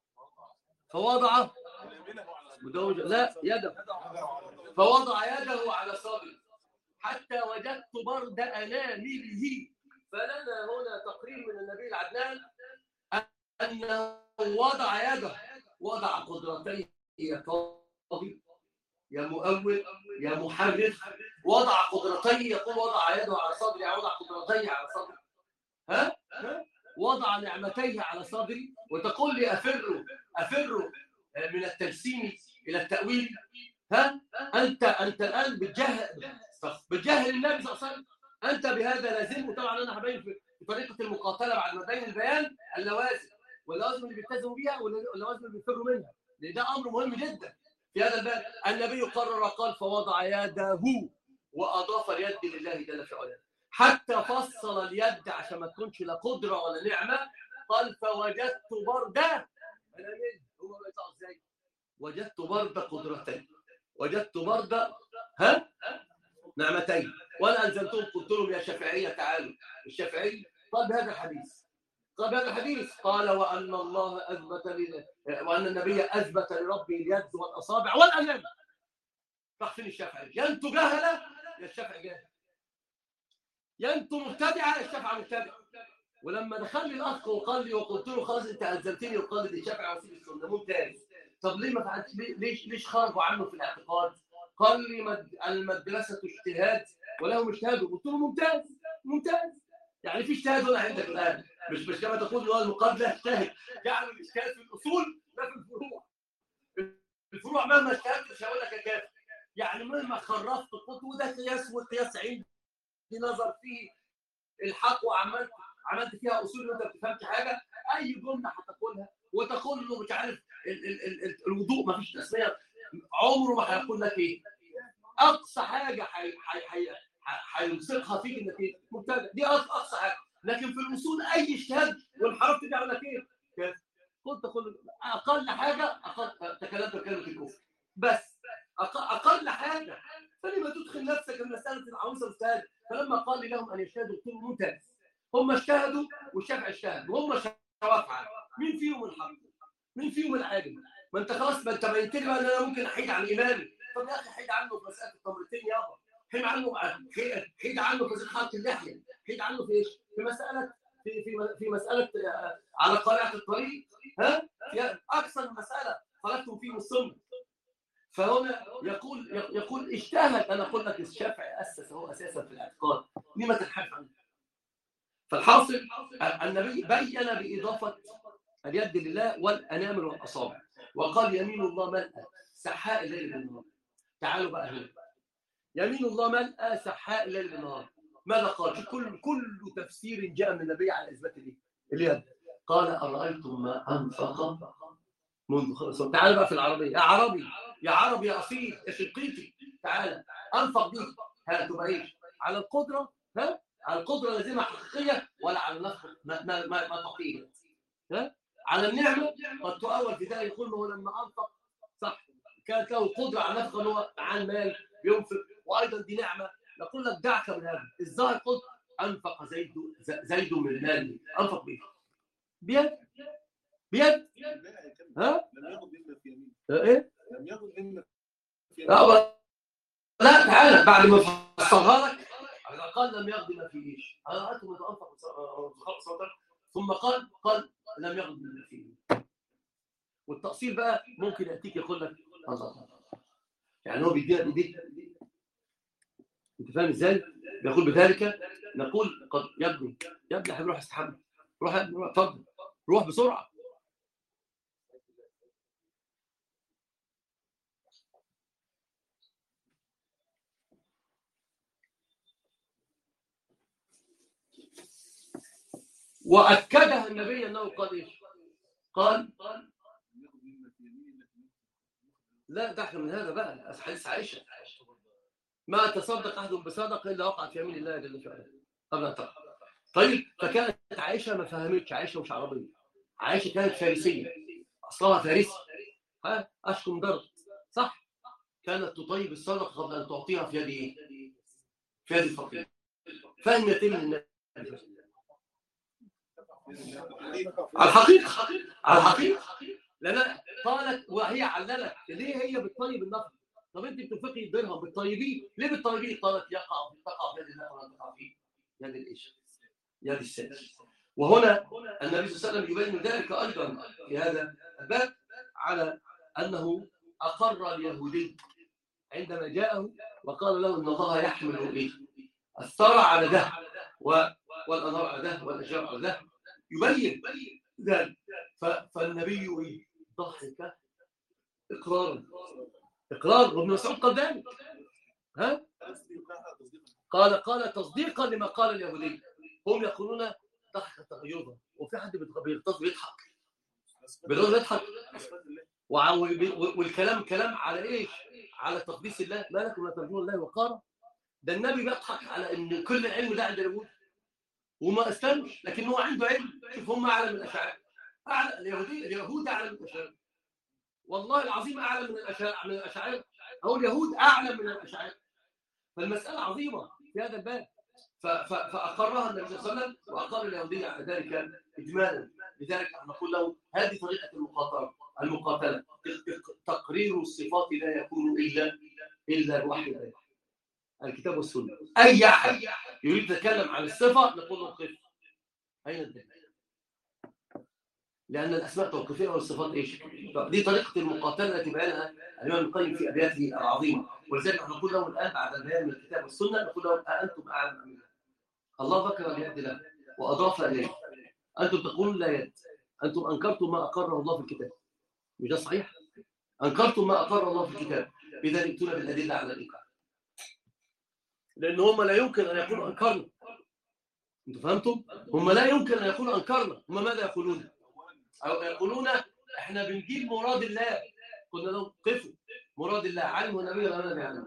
B: فوضع مدوج لا يده فوضع يده على صدري حتى وجدت برد أنامله فلنا هنا تقرير من النبي العدنان أنه وضع يده وضع قدرتيه يا قاضي يا مؤول يا محرر وضع قدرتيه يقول وضع يده على صدري أو وضع قدرتيه على صدري ها؟ ها؟ وضع نعمتيه على صدري وتقول لي أفر أفر من التجسيم إلى التأويل ها؟ أنت أنت الآن بتجهل بتجهل النبي صلى الله عليه وسلم انت بهذا لازم وطبعا انا هبين في في طريقه المقاتله بعد ما بين البيان اللوازم واللوازم اللي بيلتزموا بيها واللوازم اللي بيفروا منها لان ده امر مهم جدا في هذا الباب النبي قرر قال فوضع يده واضاف اليد لله جل في علاه حتى فصل اليد عشان ما تكونش لا قدره ولا نعمه قال فوجدت برده انا مين هو بيطلع ازاي وجدت برد قدرتين وجدت برد ها نعمتين وانا انزلتهم قلت لهم يا شافعيه تعالوا الشافعي قال بهذا الحديث قال بهذا الحديث قال وان الله اثبت لي وان النبي اثبت لربي اليد والاصابع والانام راح فين الشافعي يا انتوا جهله يا الشافعي جاهل يا انتوا مبتدعه يا الشافعي مبتدع ولما دخل لي الاخ وقال لي وقلت له خلاص انت الزمتني وقال لي الشافعي وسيب السنه ممتاز طب ليه ما فعلتش ليه- ليش ليش خرجوا عنه في الاعتقاد؟ قال لي مد... المدرسه اجتهاد ولهم اجتهاد قلت له ممتاز ممتاز يعني في اجتهاد ولا عندك الان مش مش كما تقول اللي هو المقابله اجتهد جعلوا الاجتهاد في الاصول لا في الفروع الفروع مهما اجتهدت مش هقول لك يا كافر يعني مهما خرفت قلت وده قياس والقياس عندي نظر فيه الحق وعملت عملت فيها اصول وانت ما بتفهمش حاجه اي جمله هتقولها وتقول له مش عارف ال ال ال ال الوضوء ما فيش تسميه عمره ما هيقول لك ايه اقصى حاجه هي- هي- هي- ه- هيلصقها فيك انك ايه مبتدع دي أق- اقصى حاجه لكن في الوصول اي اجتهاد وانحرفت دي اقول لك ايه كده. قلت كل اقل حاجه أقل تكلمت بكلمه الكفر بس أق- اقل حاجه فلما تدخل نفسك في مساله العروسه والاجتهاد فلما قال لي لهم ان يجتهدوا قلت لهم ممتاز هم اجتهدوا والشافعي اجتهد وهم شوافعه مين فيهم الحق؟ مين فيهم العالم؟ ما انت خلاص ما انت بينت لي بقى ان انا ممكن احيد عن ايماني طب يا اخي حيد عنه في مساله التمرتين يابا حيد عنه حيد عنه في خلق اللحيه حيد عنه في ايش؟ في مساله في في في مساله آه، على قارعه الطريق ها؟ في اكثر من مساله خلقتم فيهم السنه فهنا يقول يقول اجتهد انا اقول لك الشافعي اسس هو اساسا في الاعتقاد لما تنحرف عنه فالحاصل النبي بين باضافه اليد لله والانامل والاصابع وقال يمين الله ملأى سحاء الليل بالنهار تعالوا بقى هنا يمين الله ملأى سحاء الليل بالنهار ماذا قال شوف كل كل تفسير جاء من النبي على اثبات الايه اليد قال ارايتم ما انفق منذ خمس سنوات تعال بقى في العربيه يا عربي يا عربي يا اصيل يا شقيقي تعال انفق دي ها تبقى ايش على القدره ها على القدره لازمه حقيقيه ولا على النفخ ما ما ما, ما تقيه ها على النعمه قد تؤول في ذلك يقول هو لما انفق صح كانت له القدره على النفقه ان هو عن مال ينفق وايضا دي نعمه نقول لك دعك من هذا الظاهر قلت انفق زيد زيد من ماله انفق بيه بيد بيد
C: لا يكمل.
B: ها
C: لم ياخذ مما في يمينه
B: ايه
C: لم ياخذ مما في
B: لا
C: يمينه
B: بقى- لا تعالى بعد ما فصلها لك على الاقل لم يغض ما فيه ايش انا رايته متانفق صدر ثم قال قال لم يغض ما فيه والتاصيل بقى ممكن ياتيك يقول لك الله يعني هو بيدينا بايديك انت فاهم ازاي؟ بيقول بذلك نقول قد يا ابني يا ابني حبيبي روح استحمى روح يا ابني روح اتفضل روح بسرعه واكدها النبي انه قال ايش؟ قال
C: لم ياخذ مما في يمينه لكن
B: لا دخل من هذا بقى حديث عائشه ما تصدق احد بصدقه الا وقعت في يمين الله جل وعلا قبل ان تقع طيب فكانت عائشه ما فهمتش عائشه مش عربيه عائشه كانت فارسيه اصلها فارسي ها اشكم ضرب صح كانت تطيب الصدقه قبل ان تعطيها في يد ايه؟ في يد الفقير فهم يتم النبي على الحقيقه على الحقيقه لان قالت وهي عللت ليه هي بتطيب النفر طب انت بتنفقي الدرهم بتطيبيه ليه بتطيبيه قالت يقع تقع في يد الله ولا تقع في يد الايش يد السائل وهنا النبي صلى الله عليه وسلم يبين ذلك ايضا في هذا الباب على انه اقر اليهودي عندما جاءه وقال له ان الله يحمل ايه الثرى على ده و- والانهار على ده والاشجار على ده يبين ذلك ف- فالنبي ايه ضحك اقرارا اقرار وابن مسعود قال ذلك ها
C: تصديقها تصديقا
B: قال قال تصديقا لما قال اليهودي هم يقولون ضحك تغيظا وفي حد بيتغ- بيغتظ بيضحك بيغتظ بيضحك
C: أصفاد الله
B: وع- وب- والكلام كلام على ايش؟ على تقديس الله ما لكم لا ترجون الله وقارا ده النبي بيضحك على ان كل العلم ده عند اليهود وما اسلمش لكن هو عنده علم شوف هم اعلى من الاشاعره اعلى اليهودي اليهود اعلى من الاشاعره والله العظيم اعلى من الاشاعره من الاشاعره او اليهود اعلى من الاشاعره فالمساله عظيمه في هذا الباب ف- ف- فاقرها النبي صلى الله عليه وسلم واقر اليهوديه على ذلك اجمالا لذلك نقول له هذه طريقه المقاتله المقاتله تق- تقرير الصفات لا يكون الا الا الوحي الآية. الكتاب والسنه اي احد يريد يتكلم عن الصفه نقول له قف اين الدليل؟ لان الاسماء توقيفيه والصفات ايش؟ دي طريقه المقاتله التي بيانها الامام القيم في ابياته العظيمه ولذلك نقول لهم الان بعد البيان من الكتاب والسنه نقول لهم أأنتم اعلم ام لا؟ الله ذكر اليد له واضاف اليه انتم تقولون لا يد انتم انكرتم ما اقره الله في الكتاب مش ده صحيح؟ انكرتم ما اقر الله في الكتاب اذا ائتونا بالادله على الانكار لان هم لا يمكن ان يكونوا انكرنا انتوا فهمتم؟ هم لا يمكن ان يكونوا انكرنا هم ماذا يقولون؟ او يقولون احنا بنجيب مراد الله قلنا لهم قفوا مراد الله علم النبي ولا لم يعلم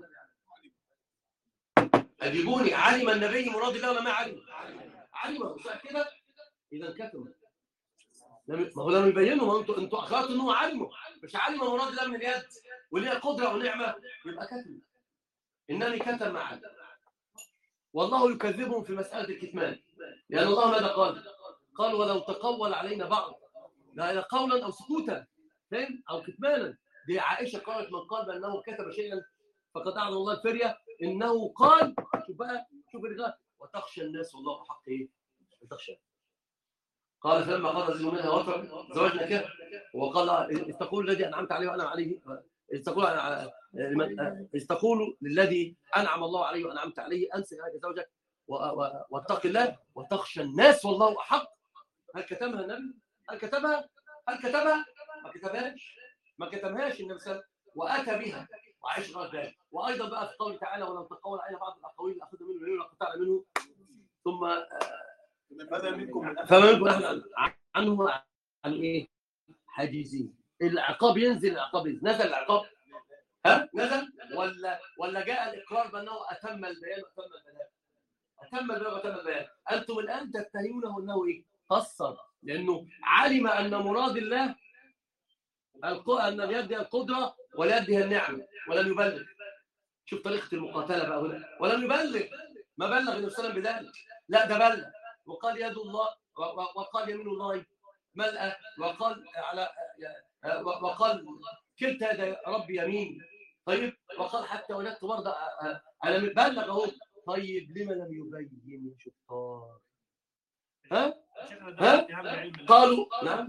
B: اجيبوني علم النبي مراد الله ولا ما علم علم صح كده اذا كتم لم- ما هو لم يبينوا ما انتوا انتوا اخرتوا ان هو علمه مش علم مراد الله من اليد وليه قدره ونعمه يبقى كتم انني كتم مع علم والله يكذبهم في مساله الكتمان لان الله ماذا قال؟ قال ولو تقول علينا بعض لا قولا او سكوتا فاهم او كتمانا دي عائشه قالت من قال بانه كتب شيئا فقد اعلن الله الفريه انه قال شوف بقى شوف الرجال وتخشى الناس والله احق ايه؟ ان تخشى قال فلما قال رجل منها وتر زوجنا كده وقال إذ تقول الذي انعمت عليه وانعم عليه إذ تقول لمن- إذ تقول للذي انعم الله عليه وانعمت عليه امسك هذه زوجك و- و- واتق الله وتخشى الناس والله احق هل كتمها النبي؟ هل كتبها؟ هل كتبها؟ ما كتبهاش ما كتبهاش النبي صلى الله عليه وسلم واتى بها وعيش غير ذلك وايضا بقى في قوله تعالى ولو تقول علينا بعض الاقاويل اللي اخذنا منه اليمين وقطعنا منه ثم
A: هذا منكم من
B: فما يكون نحن عنه عن ايه؟ حاجزين العقاب ينزل العقاب ينزل نزل العقاب ها نزل ولا ولا جاء الاقرار بانه اتم البيان واتم البيان اتم البيان واتم البيان انتم الان تتهمونه انه ايه؟ قصر لانه علم ان مراد الله الق- ان بيده القدره وليده النعمه ولم يبلغ شوف طريقه المقاتله بقى هنا ولم يبلغ ما بلغ النبي صلى الله عليه وسلم بذلك لا ده بلغ وقال يد الله و- و- وقال يمين الله ملأ وقال على وقال كلتا يد ربي يمين طيب وقال حتى ولدت برضه انا بلغ اهو طيب لما لم يبين يا شطار ها ها قالوا نعم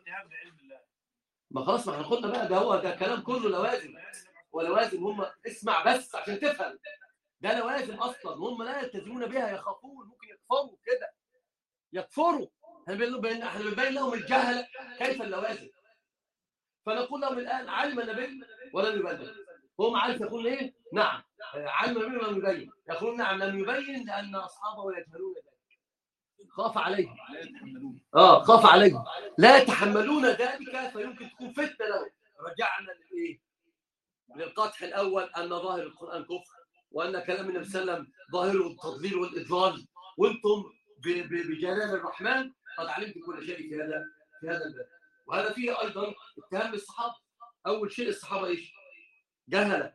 B: ما خلاص ما احنا قلنا بقى ده هو ده كلام كله لوازم ولوازم هم اسمع بس عشان تفهم ده لوازم اصلا هم لا يلتزمون بها يخافون ممكن يكفروا كده يكفروا احنا بنبين لهم- احنا بنبين لهم الجهل كيف اللوازم فنقول لهم الان علم النبي ولم يبلغ هم عارف يقول ايه؟ نعم علم النبي ولم يبين يقولون نعم لم يبين لان اصحابه يجهلون ذلك خاف عليهم
C: لا يتحملون
B: اه خاف عليهم لا يتحملون ذلك فيمكن تكون فتنه لهم رجعنا لايه؟ للقدح الاول ان ظاهر القران كفر وان كلام النبي صلى الله عليه وسلم ظاهره التضليل والاضلال وانتم ب- ب- بجلال الرحمن قد علمتم كل شيء في هذا في هذا الباب وهذا فيه ايضا اتهام الصحابه اول شيء الصحابه ايش؟ جهله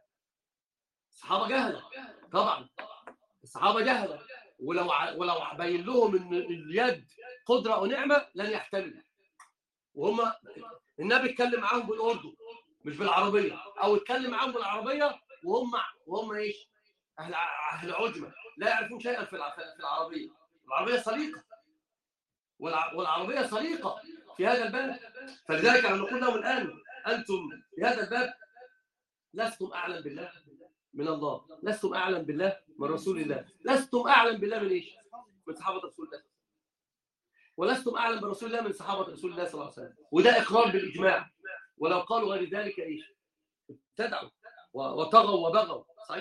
B: الصحابه جهله طبعا الصحابه جهله ولو ع- ولو بين لهم ان اليد قدره ونعمه لن يحتملوا وهم النبي اتكلم معاهم بالاردن مش بالعربيه او اتكلم معاهم بالعربيه وهم وهم ايش؟ اهل ع- اهل عجمه لا يعرفون شيئا في الع- في العربيه العربيه سليقه والع- والعربيه سليقه في هذا الباب فلذلك انا نقول لهم الان انتم في هذا الباب لستم اعلم بالله من الله لستم اعلم بالله من رسول الله لستم اعلم بالله من ايش من صحابه رسول الله ولستم اعلم برسول الله من صحابه رسول الله صلى الله عليه وسلم وده اقرار بالاجماع ولو قالوا غير ذلك ايش ابتدعوا و- وطغوا وبغوا صحيح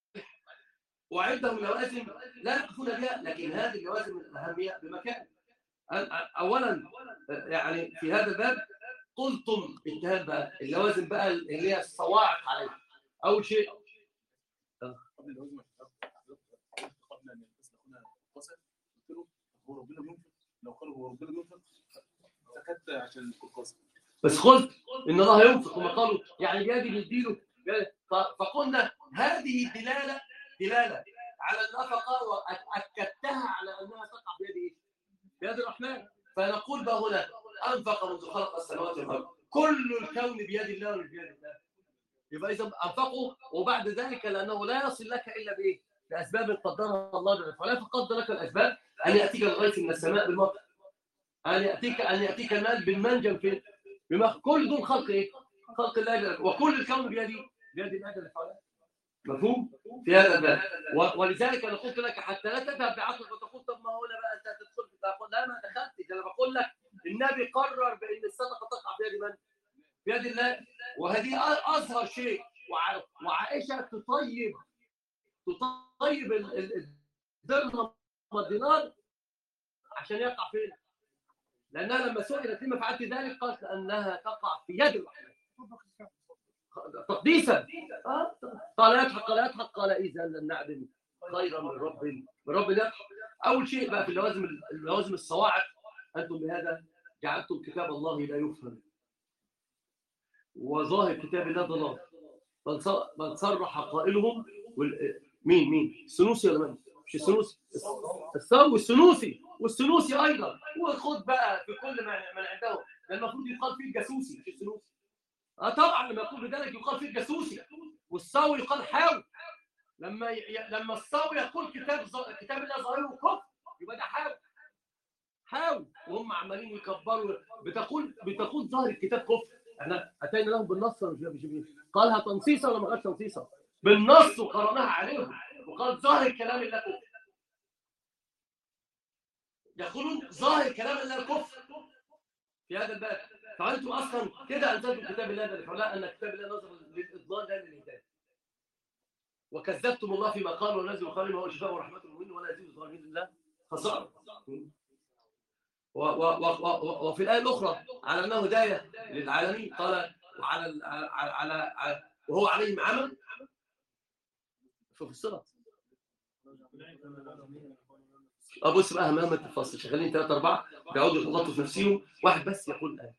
B: وعندهم لوازم لا يقفون بها لكن هذه اللوازم الاهميه بمكان أ- اولا يعني في هذا الباب قلتم اتهام بقى اللوازم بقى اللي هي الصواعق عليها اول شيء
C: قبل الوزن قبل ان يلبس اخونا قصر قلت له هو ربنا بينفق لو قالوا هو ربنا بينفق سكت عشان القصر
B: بس قلت ان الله ينفق وما قالوا يعني بيدي بيديله ف- فقلنا هذه دلاله دلاله على النفقه واكدتها على انها تقع بيد ايه؟ بيد الرحمن فنقول بقى هنا انفق منذ خلق السماوات والارض كل الكون بيد الله ومش بيد الله يبقى اذا انفقوا وبعد ذلك لانه لا يصل لك الا بايه؟ باسباب قدرها الله جل وعلا فلا قدر لك الاسباب ان ياتيك الغيث من السماء بالمطر ان ياتيك ان ياتيك المال بالمنجم في بما كل دول خلق ايه؟ خلق الله جل وعلا. وكل الكون بيد بيد الله جل وعلا مفهوم؟ في هذا الباب و- ولذلك انا قلت لك حتى لا تذهب بعقلك وتقول طب ما هو انا بقى انت هتدخل في اقول لا ما دخلتش انا بقول لك النبي قرر بان الصدقه تقع في يد من؟ في يد الله وهذه أ- اظهر شيء وع- وعائشه تطيب تطيب ال- ال- الدرهم والدينار عشان يقع فين؟ لانها لما سئلت لما فعلت ذلك قالت انها تقع في يد الرحمن تقديسا آه. قال يضحك قال يضحك قال اذا لن نعدم خيرا من رب من رب يضحك اول شيء بقى في اللوازم اللوازم الصواعق انتم بهذا جعلتم كتاب الله لا يفهم وظاهر كتاب الله ضلال بل ص- بل صرح قائلهم وال- مين مين السنوسي ولا من؟ مش السنوسي الثور والسنوسي والسنوسي ايضا وخد بقى في كل ما من عندهم ده المفروض يقال فيه الجاسوسي مش السنوسي اه طبعا لما يقول بذلك يقال فيه الجاسوسي والصاوي يقال حاوي لما ي... ي- لما الصاوي يقول كتاب ظ... كتاب الله ظاهره كفر يبقى ده حاوي حاوي وهم عمالين يكبروا بتقول بتقول ظاهر الكتاب كفر احنا اتينا لهم بالنص ولا مش مش قالها تنصيصا ولا ما قالش تنصيصا بالنص وقرناها عليهم وقال ظاهر كلام الله كفر يقولون ظاهر كلام الله كفر في هذا الباب فانتم اصلا كده انزلتم كتاب الله للحلاء ان كتاب الله نظر للاضلال لا للهدايه وكذبتم الله فيما قال ونزل قال هو شفاء ورحمه منه ولا يزيد الظالمين الا خساره و- و- و- و- وفي الايه الاخرى على انه هدايه للعالمين قال وعلى ال- على على, على وهو عليهم عمل ففصلت ابص بقى همامة الفصل شغالين ثلاثة أربعة بيقعدوا يغلطوا في نفسهم واحد بس يقول الآية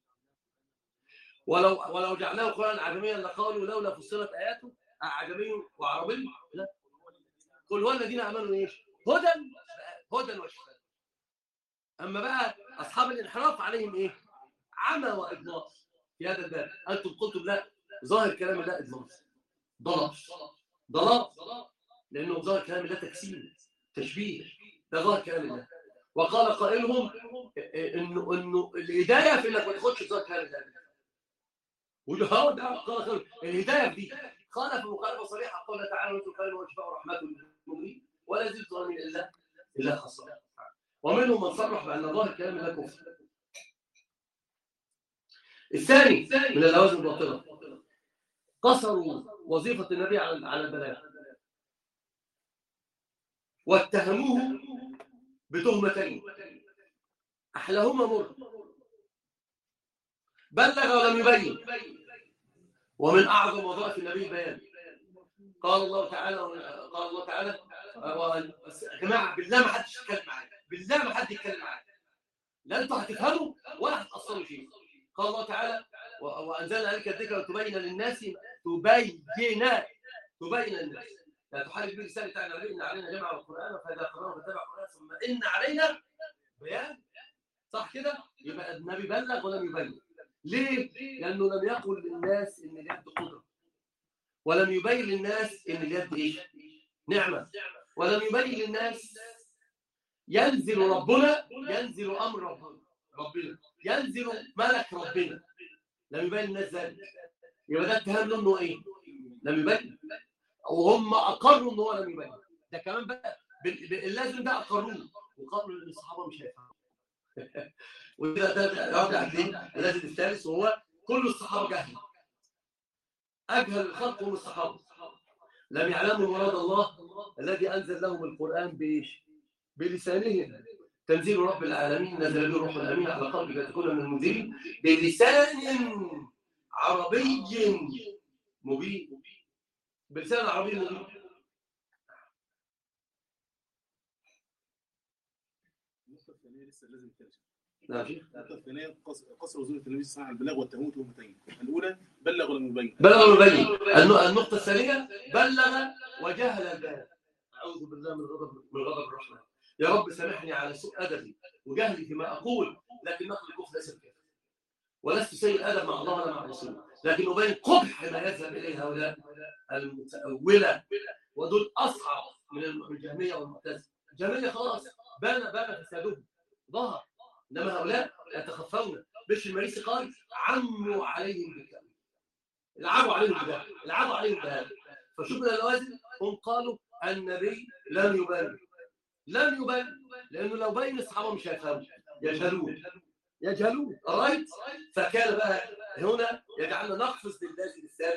B: ولو ولو جعلناه قرآن عجميا لقالوا لولا فصلت آياته أعجمي وعربي لا قل هو الذين آمنوا إيش هدى هدى وشفاء أما بقى أصحاب الانحراف عليهم إيه عمى وإضلال في هذا الباب أنتم قلتم لا ظاهر كلام الله إضلال ضلال ضلال لأنه ظاهر كلام الله تكسير تشبيه ده ظاهر كلام الله وقال قائلهم انه انه الهدايه في انك ما تاخدش ظاهر كلام الله وده هو ده قال قائل الهدايه في دي خالف مخالفه صريحه قال تعالى وانتم خير وشفاء ورحمه للمؤمنين ولا يزيد الظالمين الا الا خسارة ومنهم من صرح بان ظاهر كلام الله كفر الثاني من اللوازم الباطله قصروا وظيفه النبي على على البلاغ واتهموه بتهمتين احلاهما مر بلغ ولم يبين ومن اعظم وظائف النبي البيان قال الله تعالى قال الله تعالى يا جماعه بالله ما حدش يتكلم معايا بالله ما حد يتكلم معايا لا انتوا هتفهموا ولا هتاثروا فيه قال الله تعالى و- وانزلنا عليك الذكر لتبين للناس تبين تبين للناس لا تحرك به لسان تعالى عليه ان علينا جمع القران فاذا قرأنا فاتبع القران ثم ان علينا بيان صح كده يبقى النبي بلغ ولم يبين ليه؟ لانه لم يقل للناس ان اليد قدره ولم يبين للناس ان اليد ايش؟ نعمه ولم يبين للناس ينزل ربنا ينزل امر ربنا ربنا ينزل ملك ربنا لم يبين للناس ذلك يبقى ده اتهام له انه ايه؟ لم يبين وهم اقروا ان هو لم يبين ده كمان بقى بال- بال- اللازم ده اقروه وقالوا ان الصحابه مش هيفهموا وده ده ده يرجع ليه؟ اللازم الثالث وهو كل الصحابه جهل اجهل الخلق هم الصحابه لم يعلموا مراد الله الذي انزل لهم القران بايش؟ بلسانهم تنزيل رب العالمين نزل به الروح الامين على قلبك لتكون من المنذرين بلسان عربي مبين بلسان عربي مبين
C: النقطة الثانية لسه لازم ترجع.
B: نعم شيخ
C: النقطة الثانية قص- قصر وزيرة النبي صلى الله عليه وسلم على البلاغ والتهمة تهمتين. الأولى بلغ ولم يبين.
B: بلغ ويبين الن- النقطة الثانية بلغ وجهل البيان أعوذ بالله من غضب من غضب الرحمن يا رب سامحني على سوء أدبي وجهلي فيما أقول لكن نقل الكفر ليس بكفر ولست سيء الأدب مع الله ولا مع رسوله لكن أبين قبح ما يذهب إليه هؤلاء المتأولة ودول أصعب من الم- من الجهمية والمعتزلة الجهمية خلاص بان بان فسادهم ظهر إنما هؤلاء يتخفون بش المريسي قال عموا عليهم بالتأويل العبوا عليهم بهذا العبوا عليهم بهذا فشوف من اللوازم هم قالوا النبي لم يبين لم يبين لانه لو بين الصحابه مش هيفهموا يجهلون يجهلون رايت فكان بقى هنا يجعلنا نقفز للازم الثالث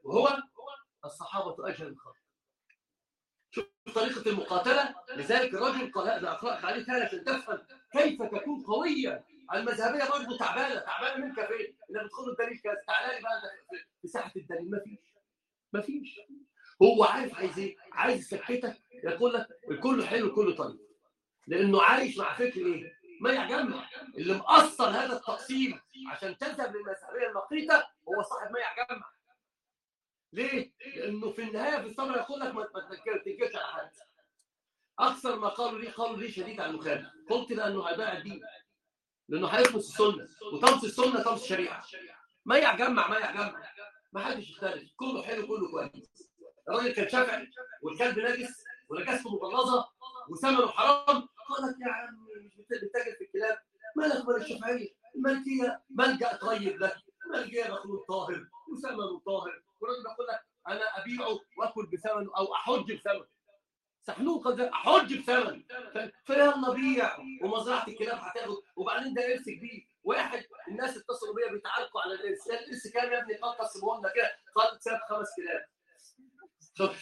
B: وهو الصحابة أجهل الخلق شوف طريقة المقاتلة لذلك الرجل قال لا، أنا أقرأك عليه تاني عشان تفهم كيف تكون قويا المذهبية برضه تعبانة تعبانة منك فين؟ إنك بتدخل الدليل كذا تعالى لي بقى أنت في- في ساحة الدليل مفيش مفيش هو عارف عايز إيه؟ عايز يسكتك يقول لك الكل حلو الكل طيب لأنه عايش مع فكر إيه؟ ما يجمع اللي مأثر هذا التقسيم عشان تذهب للمذهبية المقيتة هو صاحب ما يجمع ليه؟ لأنه في النهاية في الصبر يقول لك ما ما تنكرش على حد أكثر ما قالوا لي قالوا لي شديد على المخالف قلت لأنه هيضيع الدين لأنه هيطمس السنة وطمس السنة طمس الشريعة ما يجمع ما يجمع ما حدش يختلف كله حلو كله كويس الراجل كان شافعي والكلب نجس ونجاسته مغلظة وثمنه حرام قال لك يا عم مش بتتاجر في الكلاب مالك مال الشافعية الملكية ملجأ طيب لك ملجأ مخلوق طاهر وثمنه طاهر والراجل يقول لك انا ابيعه واكل بثمنه او احج بثمنه سحنوق ده احج بثمن ف- فيلا بيع ومزرعه الكلاب هتاخد وبعدين ده ارث كبير واحد الناس اتصلوا بيا بيتعلقوا على الارث يا الارث كام يا ابني قال قسمه لنا كده قال ساب خمس كلاب شوف.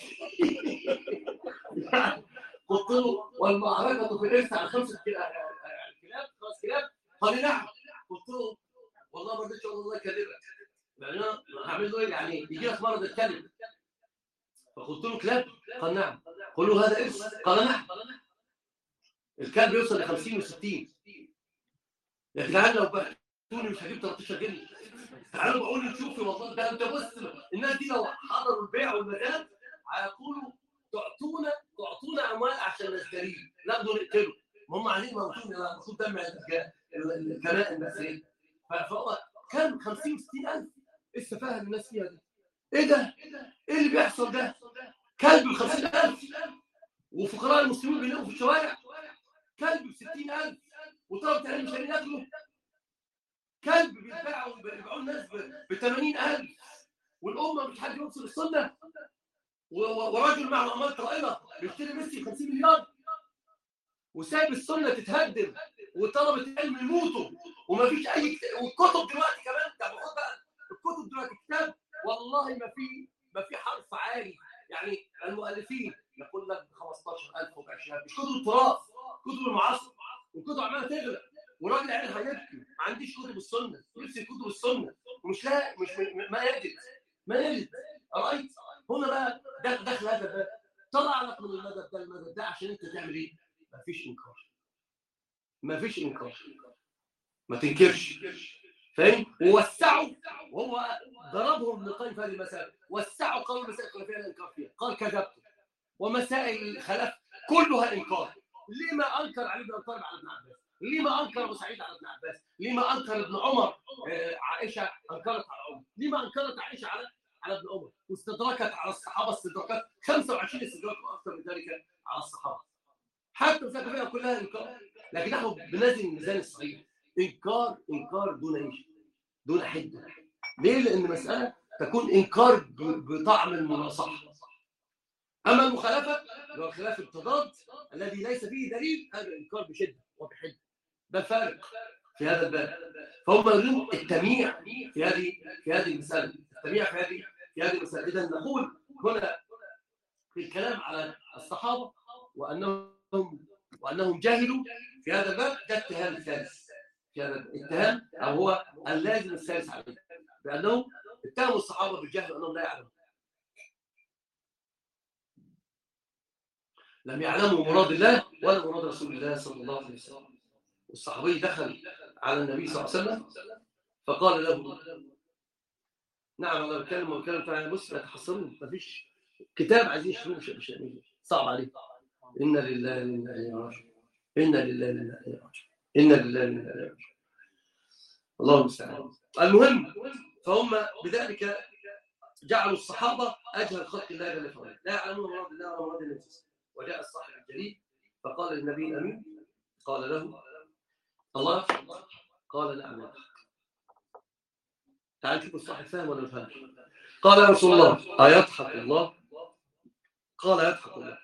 B: قلت له والمعركه في الارث على خمسه كلا- كلاب خمس كلاب قال لي نعم قلت له والله ما رضيتش اقول الله يكلمك يعني انا هعمل له ايه يعني يجي لك مرض الكلب فقلت له كلاب قال نعم قل له هذا ارث قال نعم الكلب يوصل ل 50 و60 يا جدعان لو بعتوني مش هجيب 13 جنيه تعالوا بقول لي شوفي والله ده انت بص الناس دي لو حضروا البيع والمزاد هيقولوا تعطونا تعطونا اموال عشان نشتريه ناخده نقتله ما هم عايزين موتونا المفروض دم الكنائن بس ايه فهو كان 50 60 الف ايه السفاهه اللي الناس فيها دي ايه ده ايه اللي بيحصل ده كلب ب 50000 وفقراء المسلمين بيلاقوا في الشوارع كلب ب 60000 وطلبة العلم مش قادرين ياكلوا كلب بيتباع ويبيعوه الناس ب 80000 والامه مش حد يوصل السنه و- و- ورجل معه اموال طائله بيشتري ميسي ب 50 مليار وسايب السنه تتهدم وطلبه العلم يموتوا ومفيش اي كت- والكتب دلوقتي كمان طب خد بقى الكتب دلوقتي كتاب والله ما في ما في حرف عالي يعني المؤلفين يقول لك ب 15000 وب 20000 مش كتب التراث كتب المعاصر والكتب عماله تغلى وراجل قاعد هيبكي ما عنديش كتب السنه نفسي كتب السنه ومش لا مش م- ما يجد ما يجد رايت هنا بقى دخل دخل هذا الباب طلع لك من المدد ده المدد ده عشان انت تعمل ايه؟ مفيش انكار مفيش انكار ما تنكرش فاهم؟ ووسعوا وهو ضربهم ابن القيم في هذه المسائل وسعوا قالوا المسائل الخلافيه لا انكار فيها قال كذبت ومسائل الخلاف كلها انكار لما انكر علي بن ابي طالب على ابن عباس؟ لما انكر ابو سعيد على ابن عباس؟ لما انكر ابن عمر آه، عائشه انكرت على عمر؟ لما انكرت عائشه على على ابن عمر؟ واستدركت على الصحابه استدراكات 25 استدراك واكثر من ذلك على الصحابه. حتى المسائل الخلافيه كلها انكار لكن نحن بنزل الميزان الصحيح انكار انكار دون ايش؟ دون حده ليه؟ لان المساله تكون انكار ب- بطعم المناصحه اما المخالفه اللي هو خلاف التضاد الذي ليس فيه دليل هذا انكار بشده وبحده ده الفارق في هذا الباب فهم يريدون التمييع في هذه في هذه المساله التمييع في هذه في هذه المساله اذا نقول هنا في الكلام على الصحابه وانهم وانهم جاهلوا في هذا الباب ده الاتهام الثالث في هذا الاتهام او هو اللازم الثالث عليه بانهم اتهموا الصحابه بالجهل وانهم لا يعلمون لم يعلموا مراد الله ولا مراد رسول الله صلى الله عليه وسلم والصحابي دخل على النبي صلى الله عليه وسلم فقال له نعم انا بتكلم وبتكلم فعلا بص لا تحصلون مفيش كتاب عايزين يشتروه مش مش مش- صعب عليه انا لله وانا اليه راجعون انا لله وانا اليه راجعون انا لله وانا اليه راجعون الله المستعان المهم فهم بذلك جعلوا الصحابه اجهل خلق الله جل وعلا لا يعلمون مراد الله ولا مراد النبي وجاء الصاحب الجليل فقال للنبي الامين قال له الله يرحمه. قال نعم يا أخي. تعال نشوف الصاحب فاهم ولا ما فاهمش قال يا رسول الله أيضحك الله قال يضحك الله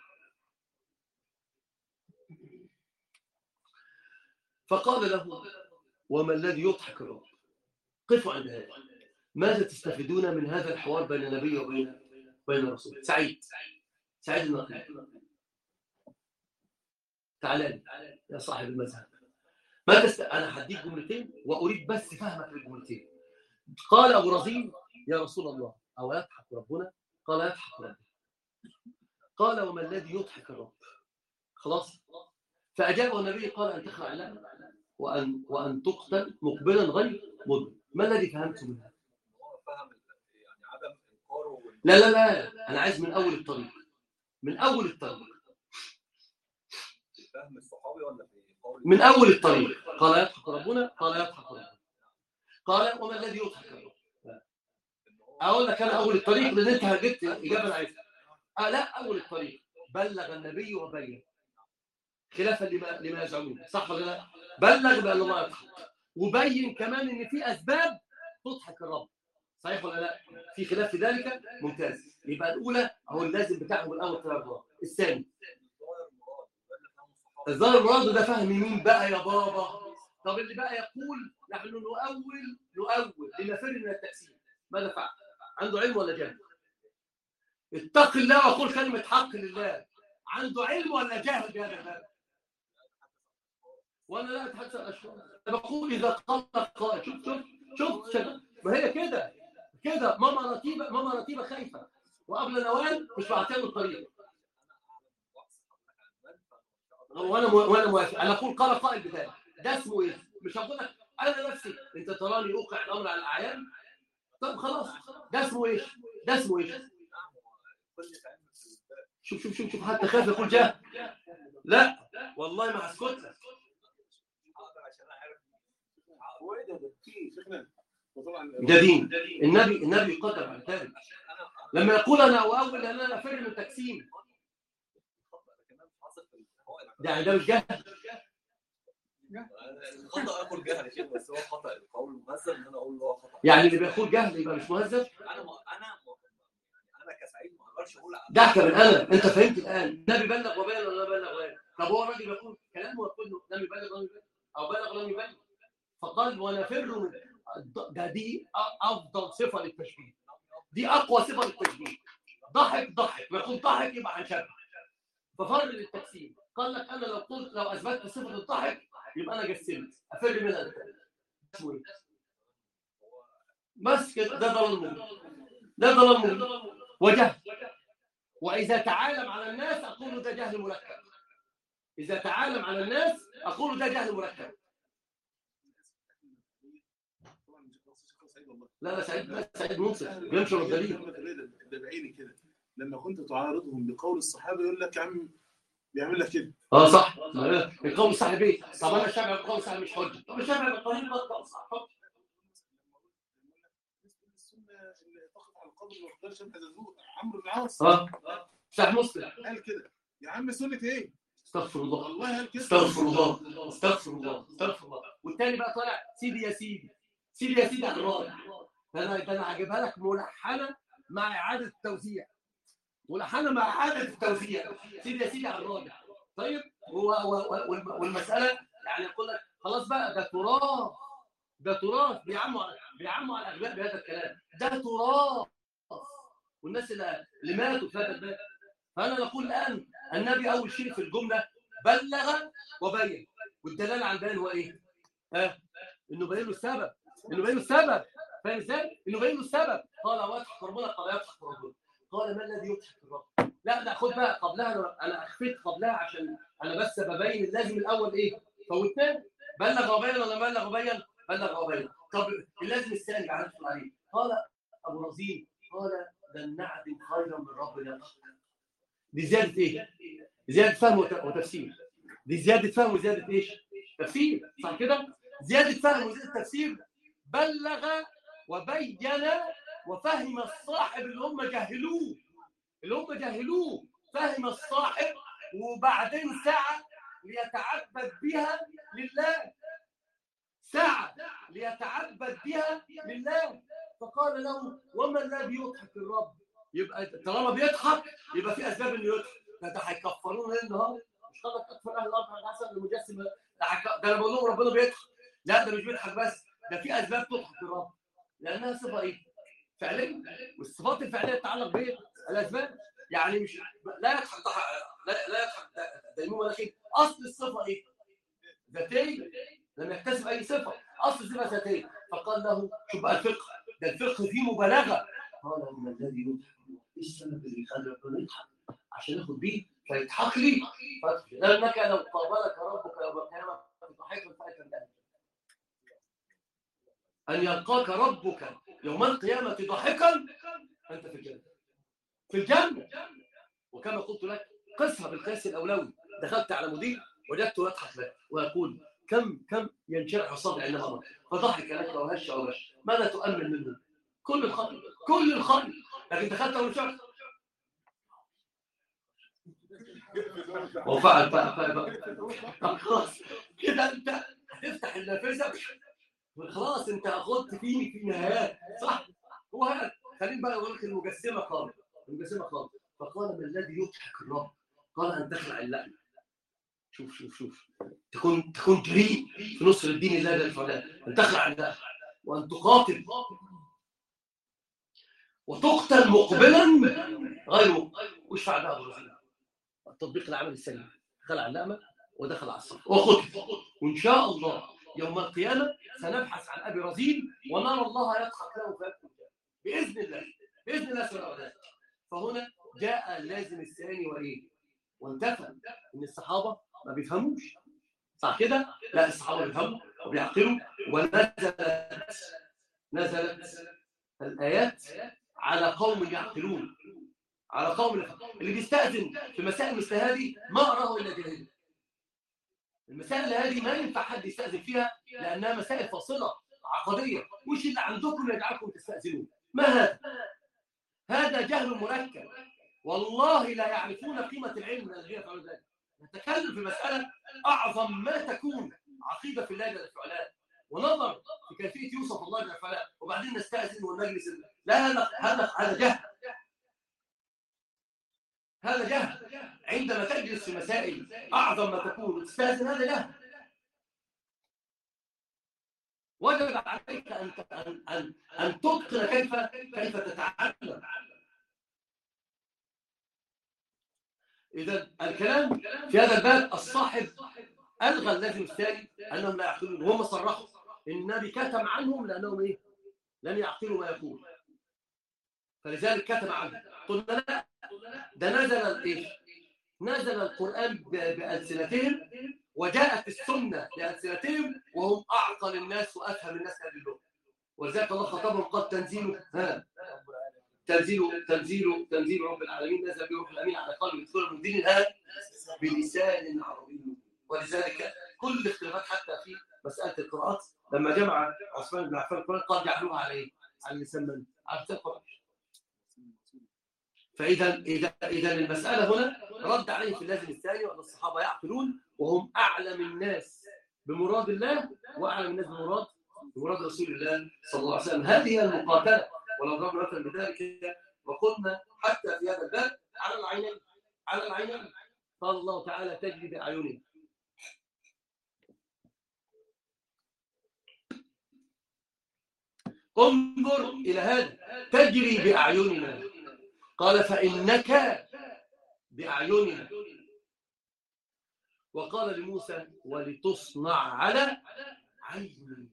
B: فقال له وما الذي يضحك الرب قفوا عند هذا ماذا تستفيدون من هذا الحوار بين النبي وبين بين الرسول سعيد سعيد النقي تعال لي يا صاحب المذهب ما تست... انا هديك جملتين واريد بس فهمك للجملتين قال ابو رزين يا رسول الله او يضحك ربنا قال يضحك ربنا قال وما الذي يضحك الرب خلاص فاجابه النبي قال ان تخلع الله وان وان تقتل مقبلا غير مدبر ما الذي فهمته من هذا
D: هو فهم يعني عدم انكاره وال-
B: لا لا لا انا عايز من اول الطريق من اول الطريق
D: فهم الصحابي ولا في قول
B: من اول الطريق قال يضحك ربنا قال يضحك ربنا قال وما الذي يضحك الرب اقول لك انا اول الطريق لان انت جبت اجابه انا عايزها آه لا اول الطريق بلغ النبي وبين خلافا لما لما يزعمون صح ولا لا بلغ بان الله يضحك وبين كمان ان في اسباب تضحك الرب صحيح ولا لا في خلاف في ذلك ممتاز يبقى الاولى هو اللازم بتاعهم الاول كلام الله الثاني الظاهر المراد ده فهم مين بقى يا بابا طب اللي بقى يقول نحن نؤول نؤول لنفر من التأثير ماذا فعل عنده علم ولا جهل اتق الله وقول كلمة حق لله عنده علم ولا جهل بهذا الباب ولا لا تحدث الأشخاص أنا بقول إذا قال قائل شوف شوف شوف شوف ما هي كده كده ماما رتيبة ماما رتيبة خايفة وقبل نوال مش بعتها الطريق وانا مو... وانا موافق انا اقول قال قائل بذلك ده اسمه ايه مش هقول لك انا نفسي انت تراني اوقع الامر على الاعيان طب خلاص ده اسمه ايش ده اسمه ايش شوف شوف شوف شوف حتى خاف يقول جاه لا والله ما هسكت لك
C: هو ايه ده ده في شيخنا وطبعا
B: ده دين النبي النبي يقدر على ذلك لما يقول انا اؤول ان انا افر من التقسيم ده يعني ده مش جهل
D: الخطا اقول جهل يا شيخ بس هو خطا القول المهذب ان انا اقول هو خطا
B: يعني اللي بيقول جهل يبقى مش مهذب
D: انا ما انا ما انا كسعيد ما اقدرش اقول
B: دعك من انا انت فهمت الان النبي بلغ وبلغ ولا بلغ غير طب هو الراجل بيقول كلامه يقول له لم يبلغ لم يبلغ او بلغ لم يبلغ فقال ونفر من ده دي افضل صفه للتشبيه دي اقوى صفه للتشبيه ضحك ضحك يقول ضحك يبقى هنشبه ففر للتقسيم قال لك انا لو قلت لو اثبتت صفه الضحك يبقى انا جسمت افر منها الثاني اسمه ايه؟ بس كده ده ضلال مبين ده ضلال مبين وجهل واذا تعالم على الناس اقول ده جهل مركب اذا تعالم على الناس اقول ده جهل مركب
C: طبعا مش خلاص شيخ سعيد والله
B: لا لا سعيد لا سعيد منصف بينشر الدليل
C: ده- ده بعيني كده لما كنت تعارضهم بقول الصحابه يقول لك يا عم بيعمل لك كده
B: اه صح القول الصاحب ايه طب انا الشافعي القول الصاحب مش حجه طب الشافعي بالقانون القول الصاحب حجه
C: السنه اللي تقف على القبر ما يقدرش انت تزور عمرو بن العاص
B: اه صح مسلم
C: قال كده يا عم سنه ايه؟
B: استغفر الله
C: والله قال كده
B: استغفر الله استغفر الله استغفر الله والتاني بقى طالع سيدي يا سيدي سيدي يا سيدي على الراجل ده انا ده انا هجيبها لك ملحنه مع اعاده التوزيع ملحنه مع اعاده التوزيع سيدي يا سيدي على الراجل طيب هو هو- والم- والمساله يعني يقول لك خلاص بقى ده تراث ده تراث بيعموا على- بيعموا على الاغبياء بهذا الكلام ده تراث والناس اللي اللي ماتوا في هذا الباب فانا نقول الان النبي اول شيء في الجمله بلغ وبين والدلاله على البيان هو ايه؟ ها؟ انه بين له السبب انه بين له السبب فاهم ازاي؟ انه بين له السبب قال واضحك ربنا قال يضحك ربنا قال ما الذي يضحك الرب؟ لا لا خد بقى قبلها انا انا اخفيت قبلها عشان انا بس ببين لازم الاول ايه؟ فوتناه بلغ وبين ولا بلغ وبين؟ بلغ وبين طب اللازم الثاني بعد ندخل عليه قال ابو رزين قال لن نعدم خيرا من ربنا دي زياده ايه؟ زياده فهم وت- وتفسير دي زياده فهم وزياده ايش؟ تفسير صح كده؟ زياده فهم وزياده تفسير بلغ وبين وفهم الصاحب اللي هم جهلوه اللي هم جهلوه فهم الصاحب وبعدين سعى ليتعبد بها لله سعى ليتعبد بها لله فقال له وما الذي يضحك الرب يبقى طالما بيضحك يبقى في اسباب انه يضحك ده ده هيكفرونا ليل نهار مش قادر تكفر اهل الارض على حسب المجسم ده, هيك- ده انا بقول لهم ربنا بيضحك لا ده مش بيضحك بس ده في اسباب تضحك الرب لانها صفه ايه؟ فعليه والصفات الفعليه تتعلق بايه؟ الاسباب يعني مش لا يدخل لا لا يدخل ديمومه ولا شيء اصل الصفه ايه؟ ذاتيه لم يكتسب اي صفه اصل الصفه ذاتيه فقال له شوف بقى الفقه ده الفقه فيه مبالغه قال ان الذي يضحك ايه السبب اللي يخلي ربنا يضحك عشان ياخد بيه فيضحك لي فادخل. لانك لو قابلك ربك يوم القيامه ضحكا فاكا من ان يلقاك ربك يوم القيامه ضاحكا انت في الجنه في الجنه وكما قلت لك قسها بالقياس الاولوي دخلت على مدير وجدته يضحك لك ويقول كم كم ينشرح صدري عندما امر فضحك لك وهش او غش ماذا تؤمن منه؟ كل الخير كل الخير لكن دخلت اول شهر وفعل بقى بقى بقى خلاص كده انت هتفتح النافذه خلاص انت اخذت فيني في نهايات صح هو هذا خلينا بقى اقول لك المجسمه خالص المجسمه خالص فقال ما الذي يضحك الرب قال ان تخلع اللحم شوف شوف شوف تكون تكون جريء في نصر الدين الله جل وعلا ان تخلع اللحم وان تقاتل وتقتل مقبلا غير مقبل وش فعل بقى ابو رزين التطبيق العمل السليم خلع اللأمة ودخل على الصف وقتل وإن شاء الله يوم القيامة سنبحث عن أبي رزين ونرى الله يضحك له فيكتب بإذن الله بإذن الله سبحانه وتعالى فهنا جاء اللازم الثاني وإيه وانتفى إن الصحابة ما بيفهموش صح كده؟ لا الصحابة بيفهموا وبيعقلوا ونزلت نزلت الآيات على قوم يعقلون على قوم اللي بيستأذن في مسائل مثل هذه ما أراه إلا جاهل المسائل هذه ما ينفع حد يستأذن فيها لأنها مسائل فاصلة عقدية وش اللي عندكم يجعلكم تستأذنون ما هذا هذا جهل مركب والله لا يعرفون قيمة العلم من الغير فعل ذلك نتكلم في مسألة أعظم ما تكون عقيدة في الله جل وعلا ونظر في كيفية يوصف الله جل وعلا وبعدين نستأذن والمجلس لا هذا هذا هذا جهل هذا جهل عندما تجلس في مسائل أعظم ما تكون وتستأذن هذا جهل وجب عليك أن أن أن, أن تتقن كيف كيف تتعلم إذا الكلام في هذا الباب الصاحب ألغى اللازم الثاني أنهم لا يعقلون وهم صرحوا النبي كتم عنهم لأنهم إيه؟ لم يعقلوا ما يقول فلذلك كتم عنهم قلنا لا ده نزل ايش نزل القرآن ب- بألسنتهم وجاءت السنة بألسنتهم وهم أعقل الناس وأفهم الناس هذه اللغة ولذلك الله خطبهم قد تنزيل ها تنزيل تنزيل تنزيل رب العالمين نزل بروح الأمين على قلب يدخل من دين الهاد بلسان عربي ولذلك كل الاختلافات حتى في مسألة القراءات لما جمع عثمان بن عفان القرآن قال جعلوها على ايه؟ على لسان من؟ على لسان القرآن فاذا اذا اذا المساله هنا رد عليه في اللازم الثاني وان الصحابه يعقلون وهم اعلم الناس بمراد الله واعلم الناس بمراد بمراد رسول الله صلى الله عليه وسلم هذه هي المقاتله ولو ضربنا مثلا بذلك وقلنا حتى في هذا الباب على العينين على العينين قال الله تعالى تجري باعيننا انظر الى هذا تجري باعيننا قال فإنك بأعيننا وقال لموسى ولتصنع على عيني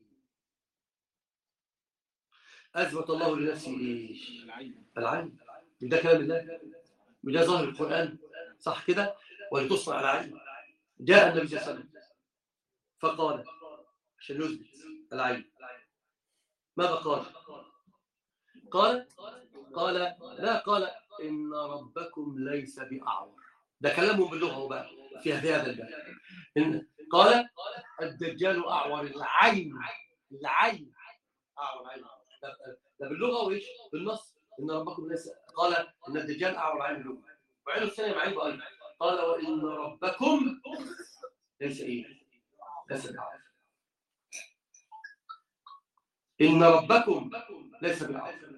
B: أثبت الله لنفسه إيش العين ده كلام الله وده ظاهر القرآن صح كده ولتصنع على عين جاء النبي صلى الله عليه وسلم فقال عشان يثبت العين ماذا قال قال قال لا قال إن ربكم ليس بأعور ده كلامهم باللغة هو بقى في هذا الباب إن قال الدجال أعور العين العين أعور عين ده ده باللغة وإيش بالنص إن ربكم ليس قال إن الدجال أعور عين اللغة وعينه الثانية معين أيضا قال وإن ربكم ليس إيه ليس بأعور إن ربكم ليس بأعور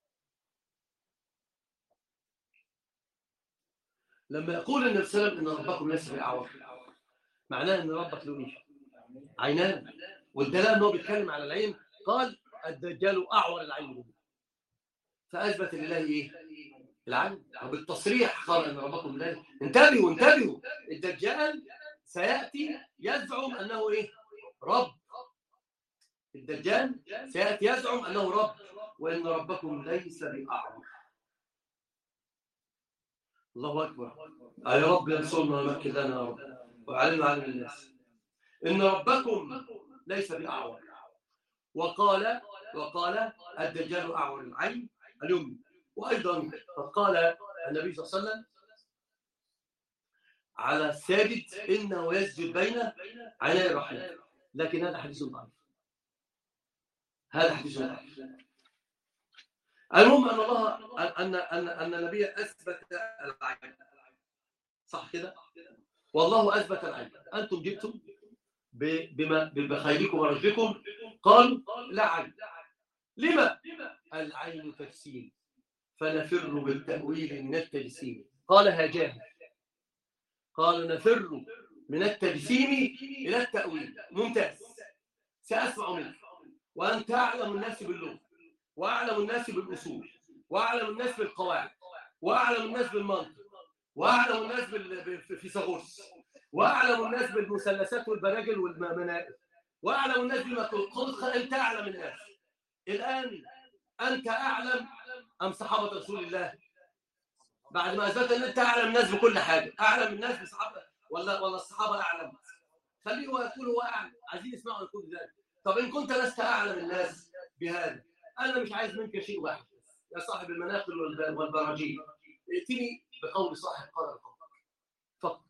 B: لما يقول النبي صلى الله عليه وسلم ان ربكم ليس باعور معناه ان ربك له ايه؟ عينان والدلاله ان هو بيتكلم على العين قال الدجال اعور العين منه فاثبت لله ايه؟ العين وبالتصريح قال ان ربكم لا انتبهوا انتبهوا الدجال سياتي يزعم انه ايه؟ رب الدجال سياتي يزعم انه رب وان ربكم ليس باعور الله اكبر يا رب انصرنا ومكن لنا يا رب وعلمنا علم الناس ان ربكم ليس باعور وقال وقال الدجال اعور العين اليمنى وايضا قد قال النبي صلى الله عليه وسلم على الساجد انه يسجد بين عيني الرحمن لكن هذا حديث ضعيف هذا حديث ضعيف المهم ان الله ان ان ان النبي اثبت العين صح كده والله اثبت العين انتم جبتم ب- بما بخيركم ورجلكم قالوا لا عين لما العين تجسيم فنفر بالتأويل من التجسيم قال هاجاه قال نفر من التجسيم إلى التأويل ممتاز سأسمع منك وأنت أعلم الناس باللغة وأعلم الناس بالأصول وأعلم الناس بالقواعد وأعلم الناس بالمنطق وأعلم الناس بال- في فيثاغورس وأعلم الناس بالمثلثات والبراجل والمنائل وأعلم الناس بما قلت أنت أعلم الناس الآن أنت أعلم أم صحابة رسول الله بعد ما أثبت أن أنت أعلم الناس بكل حاجة أعلم الناس بصحابة ولا ولا الصحابة أعلم خليه هو يقول هو أعلم عايزين يسمعوا يقول ذلك طب إن كنت لست أعلم الناس بهذا أنا مش عايز منك شيء واحد يا صاحب المناقل والب- والبراجيل ائتني بقول صاحب قال القول فقط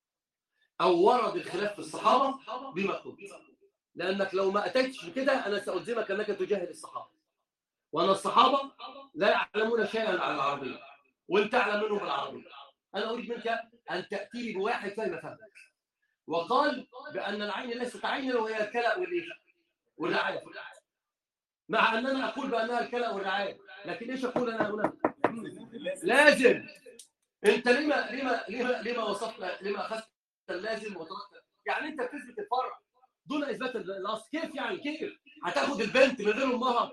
B: أو ورد الخلاف في الصحابة بما قلت لأنك لو ما أتيتش بكده أنا سألزمك أنك تجاهل الصحابة وأن الصحابة لا يعلمون شيئا عن العربية وأنت أعلم منهم بالعربية أنا أريد منك أن تأتي لي بواحد فهم فهمك وقال بأن العين ليست عينا وهي الكلى والإيش والرعاية مع أننا أقول بأنها الكلى والرعاية لكن إيش أقول أنا هنا لازم أنت لما لما لما لما وصفت لما أخذت اللازم وتركت يعني أنت بتثبت الفرع دون إثبات الأصل كيف يعني كيف هتاخد البنت من غير أمها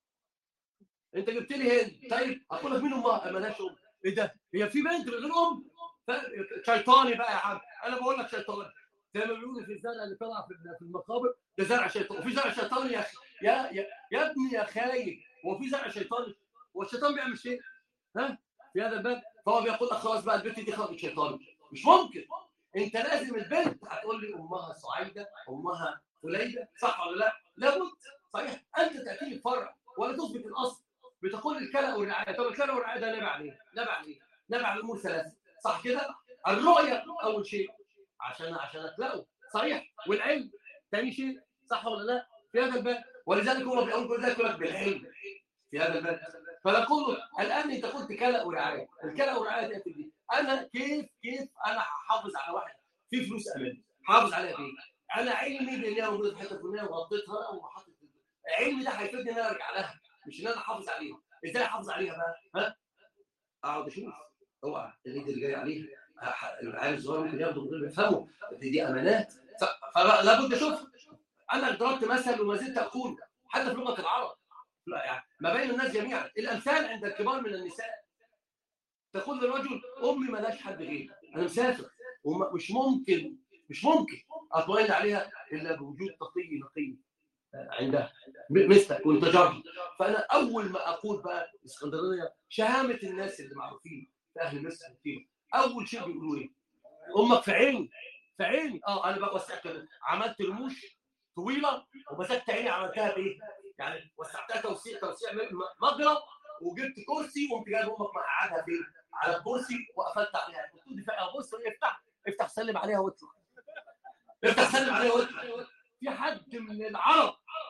B: انت جبت لي هند طيب اقول لك مين امها مالهاش ام ايه ده هي في بنت من غير ام ف- شيطاني بقى يا عم انا بقول لك شيطاني زي ما بيقولوا في الزرع اللي طلع في في المقابر ده زرع شيطان وفي زرع شيطاني يا أخي. يا يا, يا ابني يا خايب هو في زرع شيطاني هو الشيطان بيعمل شيء ها في هذا الباب فهو بيقول لك خلاص بقى البنت دي خرجت شيطاني مش ممكن انت لازم البنت هتقول لي امها سعيده امها فليده صح ولا لا لابد صحيح انت تاتي لي فرع ولا تثبت الاصل بتقول الكلى والرعايه طب الكلى والرعايه ده نبع عليه نبع عليه نبع على الامور ثلاثه صح كده الرؤيه اول شيء عشان عشان اخلقه صحيح والعلم ثاني شيء صح ولا لا في هذا الباب ولذلك هو بيقول كل ذلك يقول لك بالعلم في هذا الباب فنقول الان انت قلت كلى ورعايه الكلى والرعايه تاتي دي انا كيف كيف انا هحافظ على واحد في فلوس امان حافظ عليها بايه؟ انا علمي بان هي موجوده في حته فلانيه وغطيتها وحطيت علمي ده هيفيدني ان انا ارجع لها مش ان انا احافظ عليها ازاي احافظ عليها بقى ها اقعد اشوف اوعى الايد اللي جاي عليها ه- العيال الصغير ممكن ياخدوا من غير ما يفهموا دي, دي امانات ف- فلا بد اشوف انا ضربت مثل وما زلت اقول حتى في لغه العرب لا يعني ما بين الناس جميعا الامثال عند الكبار من النساء تقول للرجل امي ملاش حد غيري انا مسافر ومش ممكن مش ممكن اطمئن عليها الا بوجود تقي نقي عندها م- مثلك وانت جاري فانا اول ما اقول بقى اسكندريه شهامه الناس اللي معروفين في اهل مصر كتير اول شيء بيقولوا ايه؟ امك في عيني في عيني اه انا بقى وسعت عملت رموش طويله ومسكت عيني عملتها بايه؟ يعني وسعتها توسيع توسيع م- مجرى وجبت كرسي وقمت جايب امك مقعدها فين؟ على الكرسي وقفلت عليها قلت له دفاع بص افتح افتح سلم عليها واطلع افتح سلم عليها واطلع في حد من العرب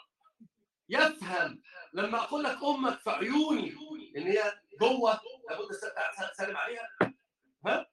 B: يفهم لما اقول لك امك في عيوني ان هي جوه لابد تسلم عليها ها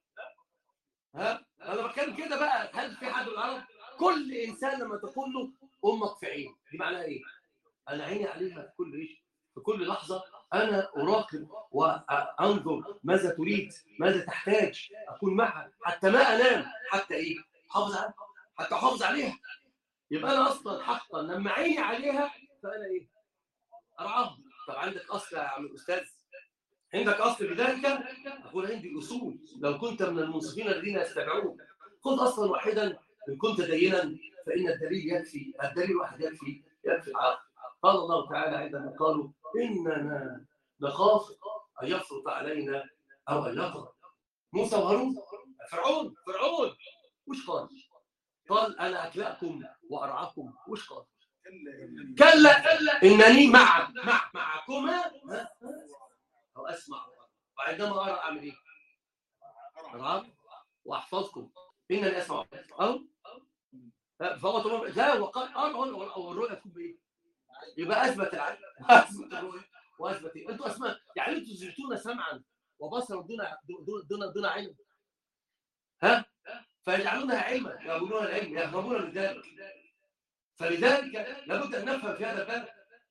B: ها انا بتكلم كده بقى هل في حد من العرب كل انسان لما تقول له امك في عيني دي معناها ايه انا عيني عليها في كل ايش في كل لحظه انا اراقب وانظر ماذا تريد ماذا تحتاج اكون معها حتى ما انام حتى ايه حافظ عليها حتى احافظ عليها يبقى انا اصلا حقا لما عيني عليها فانا ايه ارعاهم طب عندك اصل يا عم الاستاذ عندك اصل بذلك اقول عندي اصول لو كنت من المنصفين الذين يستمعون خذ اصلا واحدا ان كنت دينا فان الدليل يكفي الدليل واحد يكفي يكفي العقل قال الله تعالى عندما قالوا اننا نخاف ان يفرط علينا او ان يطغى موسى وهارون فرعون فرعون وش قال؟ قال انا اكلاكم وارعاكم وش قال؟
C: كلا
B: كلا انني مع مع معكما ها؟ او اسمع وعندما ارى اعمل ايه؟ ارى واحفظكم انني اسمع او فهو طبعا لا وقال ارى او الرؤيا تكون بايه؟ يبقى اثبت العلم اثبت الرؤيا واثبت ايه؟ انتوا اسماء يعني انتوا زرتونا سمعا وبصرا دون دون دون, دون علم ها؟ فيجعلونها علما يقولون العلم يهربون من ذلك فلذلك لابد ان نفهم في هذا الباب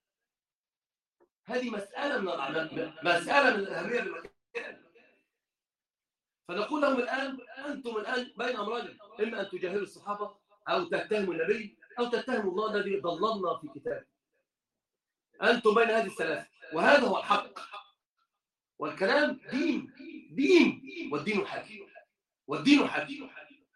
B: هذه مساله من الأعلام مساله من الاهميه بالمكان فنقول لهم الان انتم الان بين امرين اما ان تجاهلوا الصحابه او تتهموا النبي او تتهموا الله الذي ضللنا في كتابه انتم بين هذه الثلاثه وهذا هو الحق والكلام دين دين والدين حكيم والدين حكيم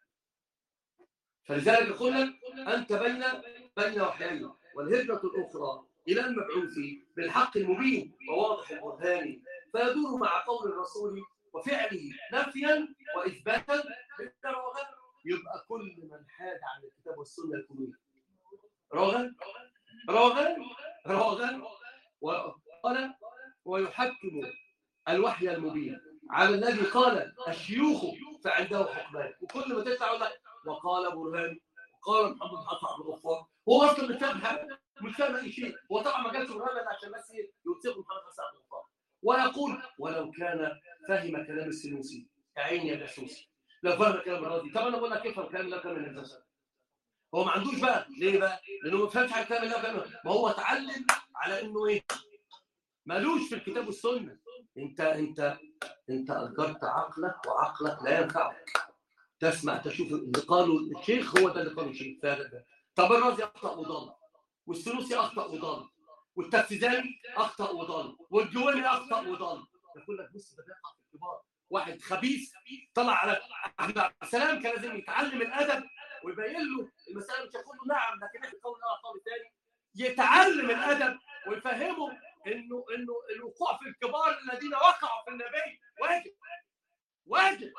B: فلذلك قلنا أنت بين بين وحيين والهجرة الأخرى إلى المبعوث بالحق المبين وواضح البرهان فيدور مع قول الرسول وفعله نفيا وإثباتا بالرغم يبقى كل من حاد عن الكتاب والسنة الكونية رغم رغم رغم وقال ويحكم الوحي المبين على الذي قال الشيوخ فعنده حكمان وكل ما تسمع يقول لك وقال برهان وقال محمد حسن عبد الغفار هو اصلا مش فاهم حاجه مش فاهم اي شيء هو طبعا ما جابش برهان إلا عشان بس يوثقوا محمد حسن عبد الغفار ويقول ولو كان فهم كلام السنوسي يا عيني يا جاسوسي لو فهم كلام الراضي طب انا بقول لك افهم كلام الله كان من الناس هو ما عندوش بقى ليه بقى؟ لانه ما فهمش على كلام الله كان ما هو اتعلم على انه ايه؟ مالوش في الكتاب والسنه انت انت انت اجرت عقلك وعقلك لا ينفعك تسمع تشوف اللي قالوا الشيخ هو ده اللي قاله الشيخ فهذا ده طب الرازي اخطا وضل والسنوسي اخطا وضل والتفزاني اخطا وضل والجواني اخطا وضل يقول لك بص ده بيقع في الكبار واحد خبيث طلع على احمد عبد السلام كان لازم يتعلم الادب ويبين له المساله مش يقول له نعم لكن احنا قول لا قول ثاني يتعلم الادب ويفهمه انه انه الوقوع في الكبار الذين وقعوا في النبي واجب واجب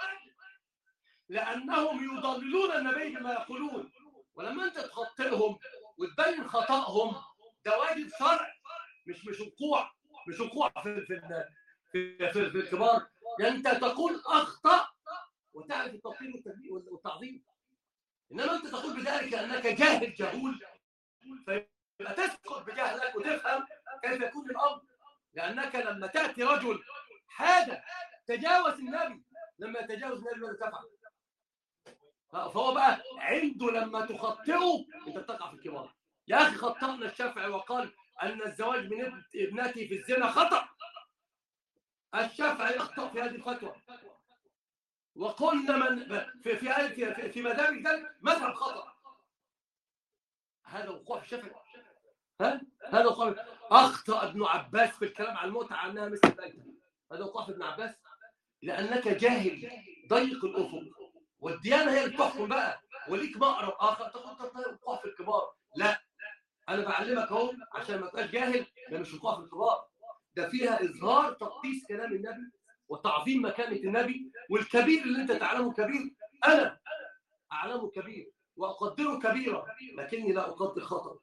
B: لانهم يضللون النبي بما يقولون ولما انت تخطئهم وتبين خطأهم ده واجب شرع مش مش وقوع مش وقوع في في في, في, في الكبار يعني انت تقول اخطا وتعرف التطهير والتعظيم انما انت تقول بذلك انك جاهل جهول فيبقى تسقط بجهلك وتفهم كيف يكون الامر لانك لما تاتي رجل حاجه تجاوز النبي لما يتجاوز النبي ماذا تفعل؟ فهو بقى عنده لما تخطئه انت بتقع في الكبار يا اخي خطأنا الشافعي وقال ان الزواج من ابنتي في الزنا خطأ الشافعي اخطأ في هذه الفتوى وقلنا من في في في, في مذهب ذلك مذهب خطأ هذا وقوع في الشافعي ها هذا وقوع اخطأ ابن عباس في الكلام عن المتعه انها مثل ذلك هذا وقوع في ابن عباس لانك جاهل ضيق الافق والديانه هي اللي بتحكم بقى وليك مقرب اخر تاخد وقوع في الكبار لا انا بعلمك اهو عشان ما تبقاش جاهل ده مش وقوع في الكبار ده فيها اظهار تقديس كلام النبي وتعظيم مكانه النبي والكبير اللي انت تعلمه كبير انا اعلمه كبير واقدره كبيرا لكني لا اقدر خطأ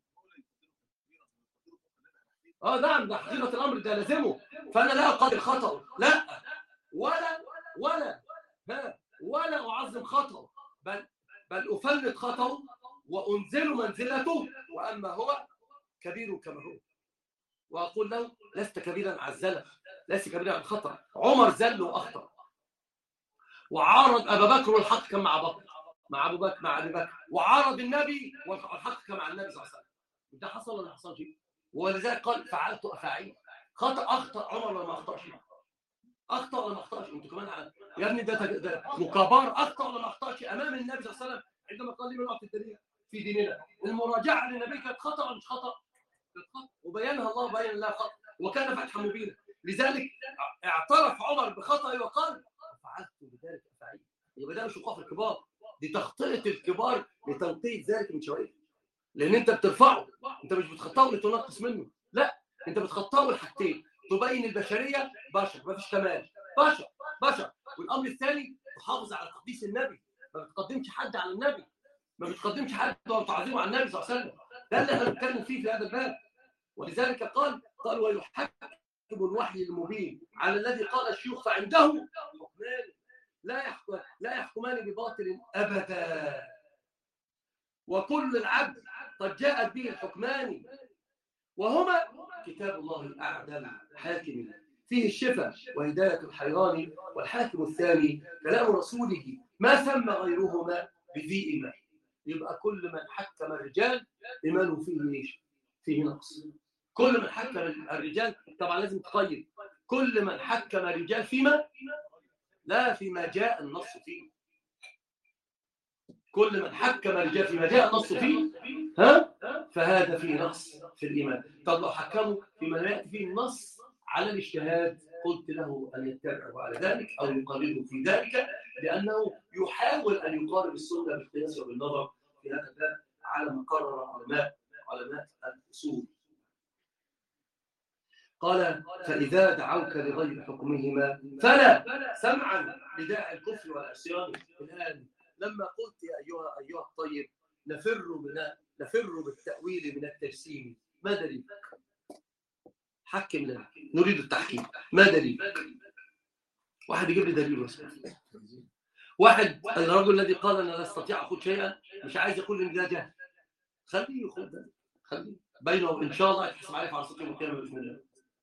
B: اه نعم ده حقيقه الامر ده لازمه فانا لا اقدر خطأه لا ولا ولا ها ولا اعظم خطأه بل بل افلت خطأه وانزل منزلته واما هو كبير كما هو واقول له لست كبيرا على الزلل لست كبيرا على الخطا عمر زل واخطا وعارض ابا بكر والحق كان مع بكر مع ابو بكر مع ابي بكر وعارض النبي والحق كان مع النبي صلى الله عليه وسلم ده حصل ولا ما حصلش ولذلك قال فعلت افاعيل خطا اخطا عمر ولا ما اخطاش اخطا ولا ما اخطاش انتوا كمان على يا ابني ده, ده مكابر اخطا ولا ما اخطاش امام النبي صلى الله عليه وسلم عندما قال لي من في الدليل في ديننا المراجعه للنبي كانت خطا ولا مش خطا كانت خطا وبينها الله بين الله خطأ وكان فتحا مبينا لذلك اعترف عمر بخطأه وقال فعلت بذلك افعيل يبقى ده مش وقوف الكبار دي تخطئه الكبار لتنقية ذلك من شوائب لان انت بترفعه انت مش بتخطئه لتنقص منه لا انت بتخطئه لحاجتين تبين البشريه بشر ما فيش كمال بشر بشر والامر الثاني تحافظ على تقديس النبي ما بتقدمش حد على النبي ما بتقدمش حد ولا تعظيمه على النبي صلى الله عليه وسلم ده اللي احنا بنتكلم فيه في هذا الباب ولذلك قال قال ويحكم الوحي المبين على الذي قال الشيوخ فعنده حكمان لا يحكم لا يحكمان بباطل ابدا وكل العبد قد جاءت به الحكمان وهما كتاب الله الاعدل حاكم فيه الشفاء وهدايه الحيران والحاكم الثاني كلام رسوله ما ثم غيرهما بذي ايمان يبقى كل من حكم الرجال ايمانه فيه ايش؟ فيه نقص كل من حكم الرجال طبعا لازم تقيد كل من حكم الرجال فيما لا فيما جاء النص فيه كل من حكم الرجال فيما جاء النص فيه ها فهذا فيه نقص في الايمان طب لو حكموا فيما لا ياتي فيه النص على الاجتهاد قلت له ان يتبعه على ذلك او يقلده في ذلك لانه يحاول ان يقارب السنه بالقياس وبالنظر في هذا الباب على ما قرر علماء علماء الاصول قال فإذا دعوك لغير حكمهما فلا سمعا لداعي الكفر والعصيان الآن لما قلت يا أيها أيها الطيب نفر من نفر بالتأويل من التجسيم ما دليلك؟ حكم لنا نريد التحكيم ما دليل؟ واحد يجيب لي دليل بس واحد الرجل الذي قال انا لا استطيع اخذ شيئا مش عايز يقول ان ده جهل خليه ياخذ ده خليه بينه وان شاء الله يتحسب عليه في عرصته القيامه باذن الله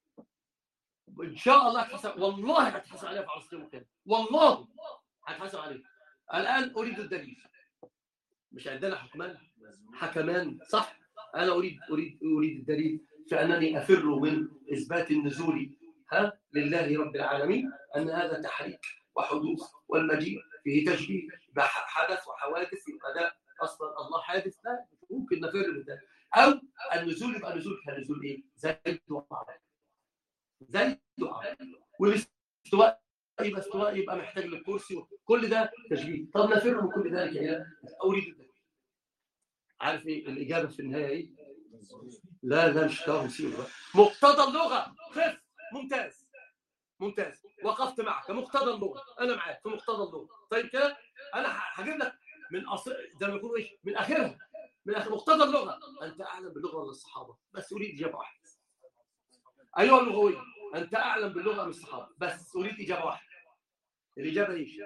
B: ان شاء الله هتحسب والله هتحسب عليه في عرصته القيامه والله هتحسب عليه الان اريد الدليل مش عندنا حكمان حكمان صح انا اريد اريد اريد الدليل فانني افر من اثبات النزول ها لله رب العالمين ان هذا تحريك وحدوث والمجيء فيه تشبيه حدث وحوادث يبقى ده اصلا الله حادث لا ممكن نفر من ده او النزول يبقى نزول كنزول ايه؟ زيد وعمل زيد وعمل والاستواء يبقى استواء يبقى محتاج للكرسي كل ده تشبيه طب نفر من كل ذلك الى اريد الدليل عارف ايه الاجابه في النهايه ايه؟ لا لا مش هتعرف نسيبه مقتضى اللغه خف ممتاز ممتاز وقفت معك مقتضى اللغه انا معاك في مقتضى اللغه طيب كده انا هجيب لك من اصل زي ما يقولوا ايش من اخرها من اخر مقتضى اللغه انت اعلم باللغه ولا الصحابه بس اريد اجابه واحده ايها اللغوي انت اعلم باللغه من الصحابه بس اريد اجابه واحده الاجابه ايش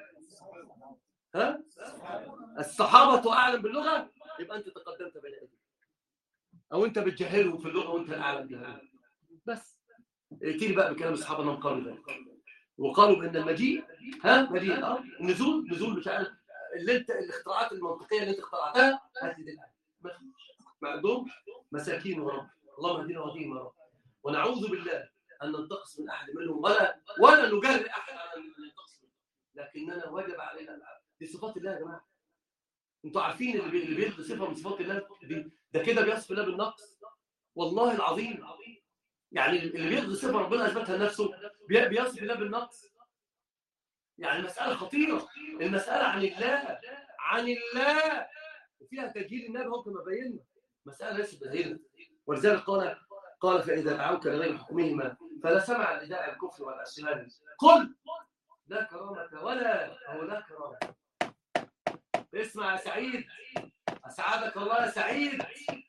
B: ها الصحابه اعلم باللغه يبقى انت تقدمت بين ايديهم او انت بتجهله في اللغه وانت الاعلم بها بس ائتيني بقى بكلام الصحابه انهم قالوا ذلك وقالوا بان المجيء ها مجيء اه نزول نزول مش عارف اللي انت الاختراعات المنطقيه اللي انت اخترعتها هات دي الان ما عندهمش مساكين ورب اللهم اهدنا واهديهم يا رب ونعوذ بالله ان ننتقص من احد منهم ولا ولا نجري احد على ان ننتقص منه لكننا وجب علينا العبد دي صفات الله يا جماعه انتوا عارفين اللي اللي بيلغي صفه من صفات الله دي ده كده بيصف الله بالنقص والله العظيم يعني اللي بيلغي صفه ربنا اثبتها لنفسه بيصف الله بالنقص يعني مساله خطيره المساله عن الله عن الله وفيها تجهيل النبي هو كما بينا مساله ليست بهينه ولذلك قال قال فاذا دعوك لغير حكمهما فلا سمع لداعي الكفر والعصيان قل لا كرامه ولا او لا كرامه اسمع يا سعيد اسعدك الله يا سعيد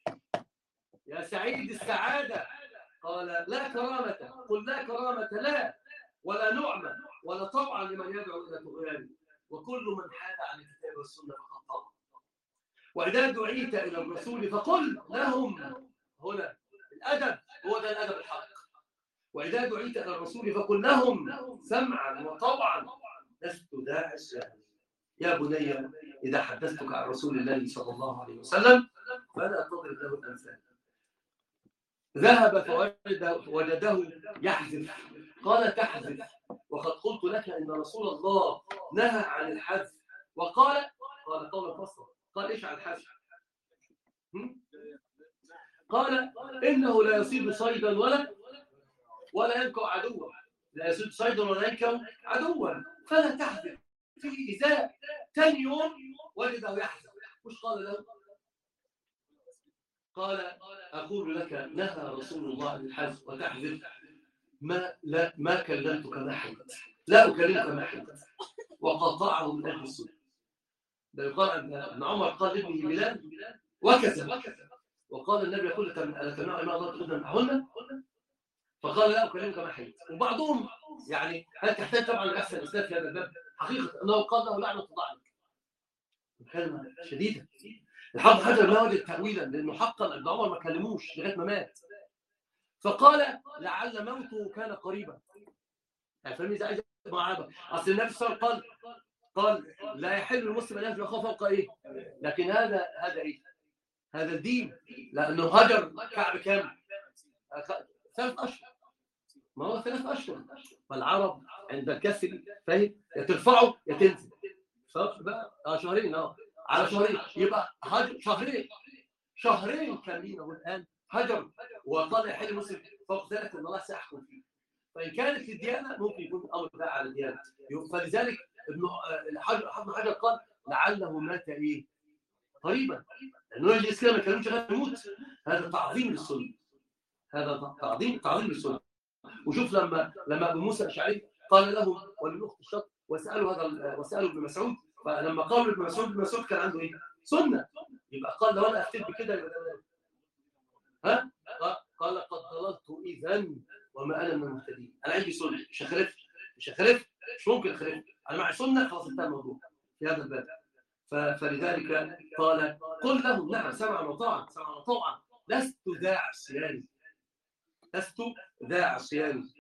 B: يا سعيد السعاده قال لا كرامه قل لا كرامه لا ولا نعمه ولا طبعا لمن يدعو الى طغيان وكل من حاد عن الكتاب والسنه فقد طغى واذا دعيت الى الرسول فقل لهم هنا الادب هو ده الادب الحق واذا دعيت الى الرسول فقل لهم سمعا وطوعا لست داعي السهل يا بني اذا حدثتك عن رسول الله صلى الله عليه وسلم فلا تضرب له الامثال ذهب فوجد وجده يحذف قال تحذف وقد قلت لك ان رسول الله نهى عن الحذف وقال قال قول الفصل قال ايش عن الحذف قال انه لا يصيد صيدا ولا ولا ينكو عدوا لا يصيد صيدا ولا ينكو عدوا فلا تحزن في ازاء ثاني يوم وجده يحزن مش قال له قال اقول لك نهى رسول الله عن الحزن وتحزن ما لا ما كلمتك محد لا اكلمك محد وقطعه من اجل السنه ده يقال ان ابن عمر قال لابنه بلال وكذا وقال النبي يقول لك الا تمنع ما الله تقدم معهن فقال لا اكلمك محد وبعضهم يعني هل تحتاج طبعا احسن الاسلام في هذا الباب حقيقه انه قال له لعنه الله عليك كلمه شديده الحافظ حجر ما وجد تاويلا لانه حقا ابن عمر ما كلموش لغايه ما مات فقال لعل موته كان قريبا يعني فاهمني ازاي عايز معابه اصل النبي صلى الله عليه وسلم قال قال لا يحل المسلم ان يهجر اخاه فوق ايه لكن هذا هذا ايه هذا الدين لانه هجر كعب كام ثلاث اشهر ما هو ثلاث اشهر فالعرب عند الكسر فاهم يا ترفعه يا تنزل صح بقى اه شهرين اه على شهرين يبقى هجر شهرين شهرين كاملين اهو الان هجر وقال يحل المسلم فوق ذلك ان الله سيحكم فيه فان كانت الديانه ممكن يكون الامر ده على الديانه فلذلك ابن حجر ابن حجر قال لعله مات ايه قريبا لانه يجلس كده ما كانوش غير يموت هذا تعظيم للسنه هذا تعظيم تعظيم للسنه وشوف لما لما ابو موسى الاشعري قال لهم وللاخت الشط وسالوا هذا وسالوا ابن مسعود فلما قالوا ابن مسعود ابن مسعود كان عنده ايه؟ سنه يبقى قال لو انا افتيت بكده يبقى ده ها؟ قال قد ضللت اذا وما انا من المهتدين انا عندي سنه مش هخالف مش هخالف مش ممكن اخالف انا معي سنه خلاص انتهى الموضوع في هذا الباب فلذلك قال قل لهم نعم سمعا وطاعا سمعا وطاعا لست ذا عصيان لست ذا عصيان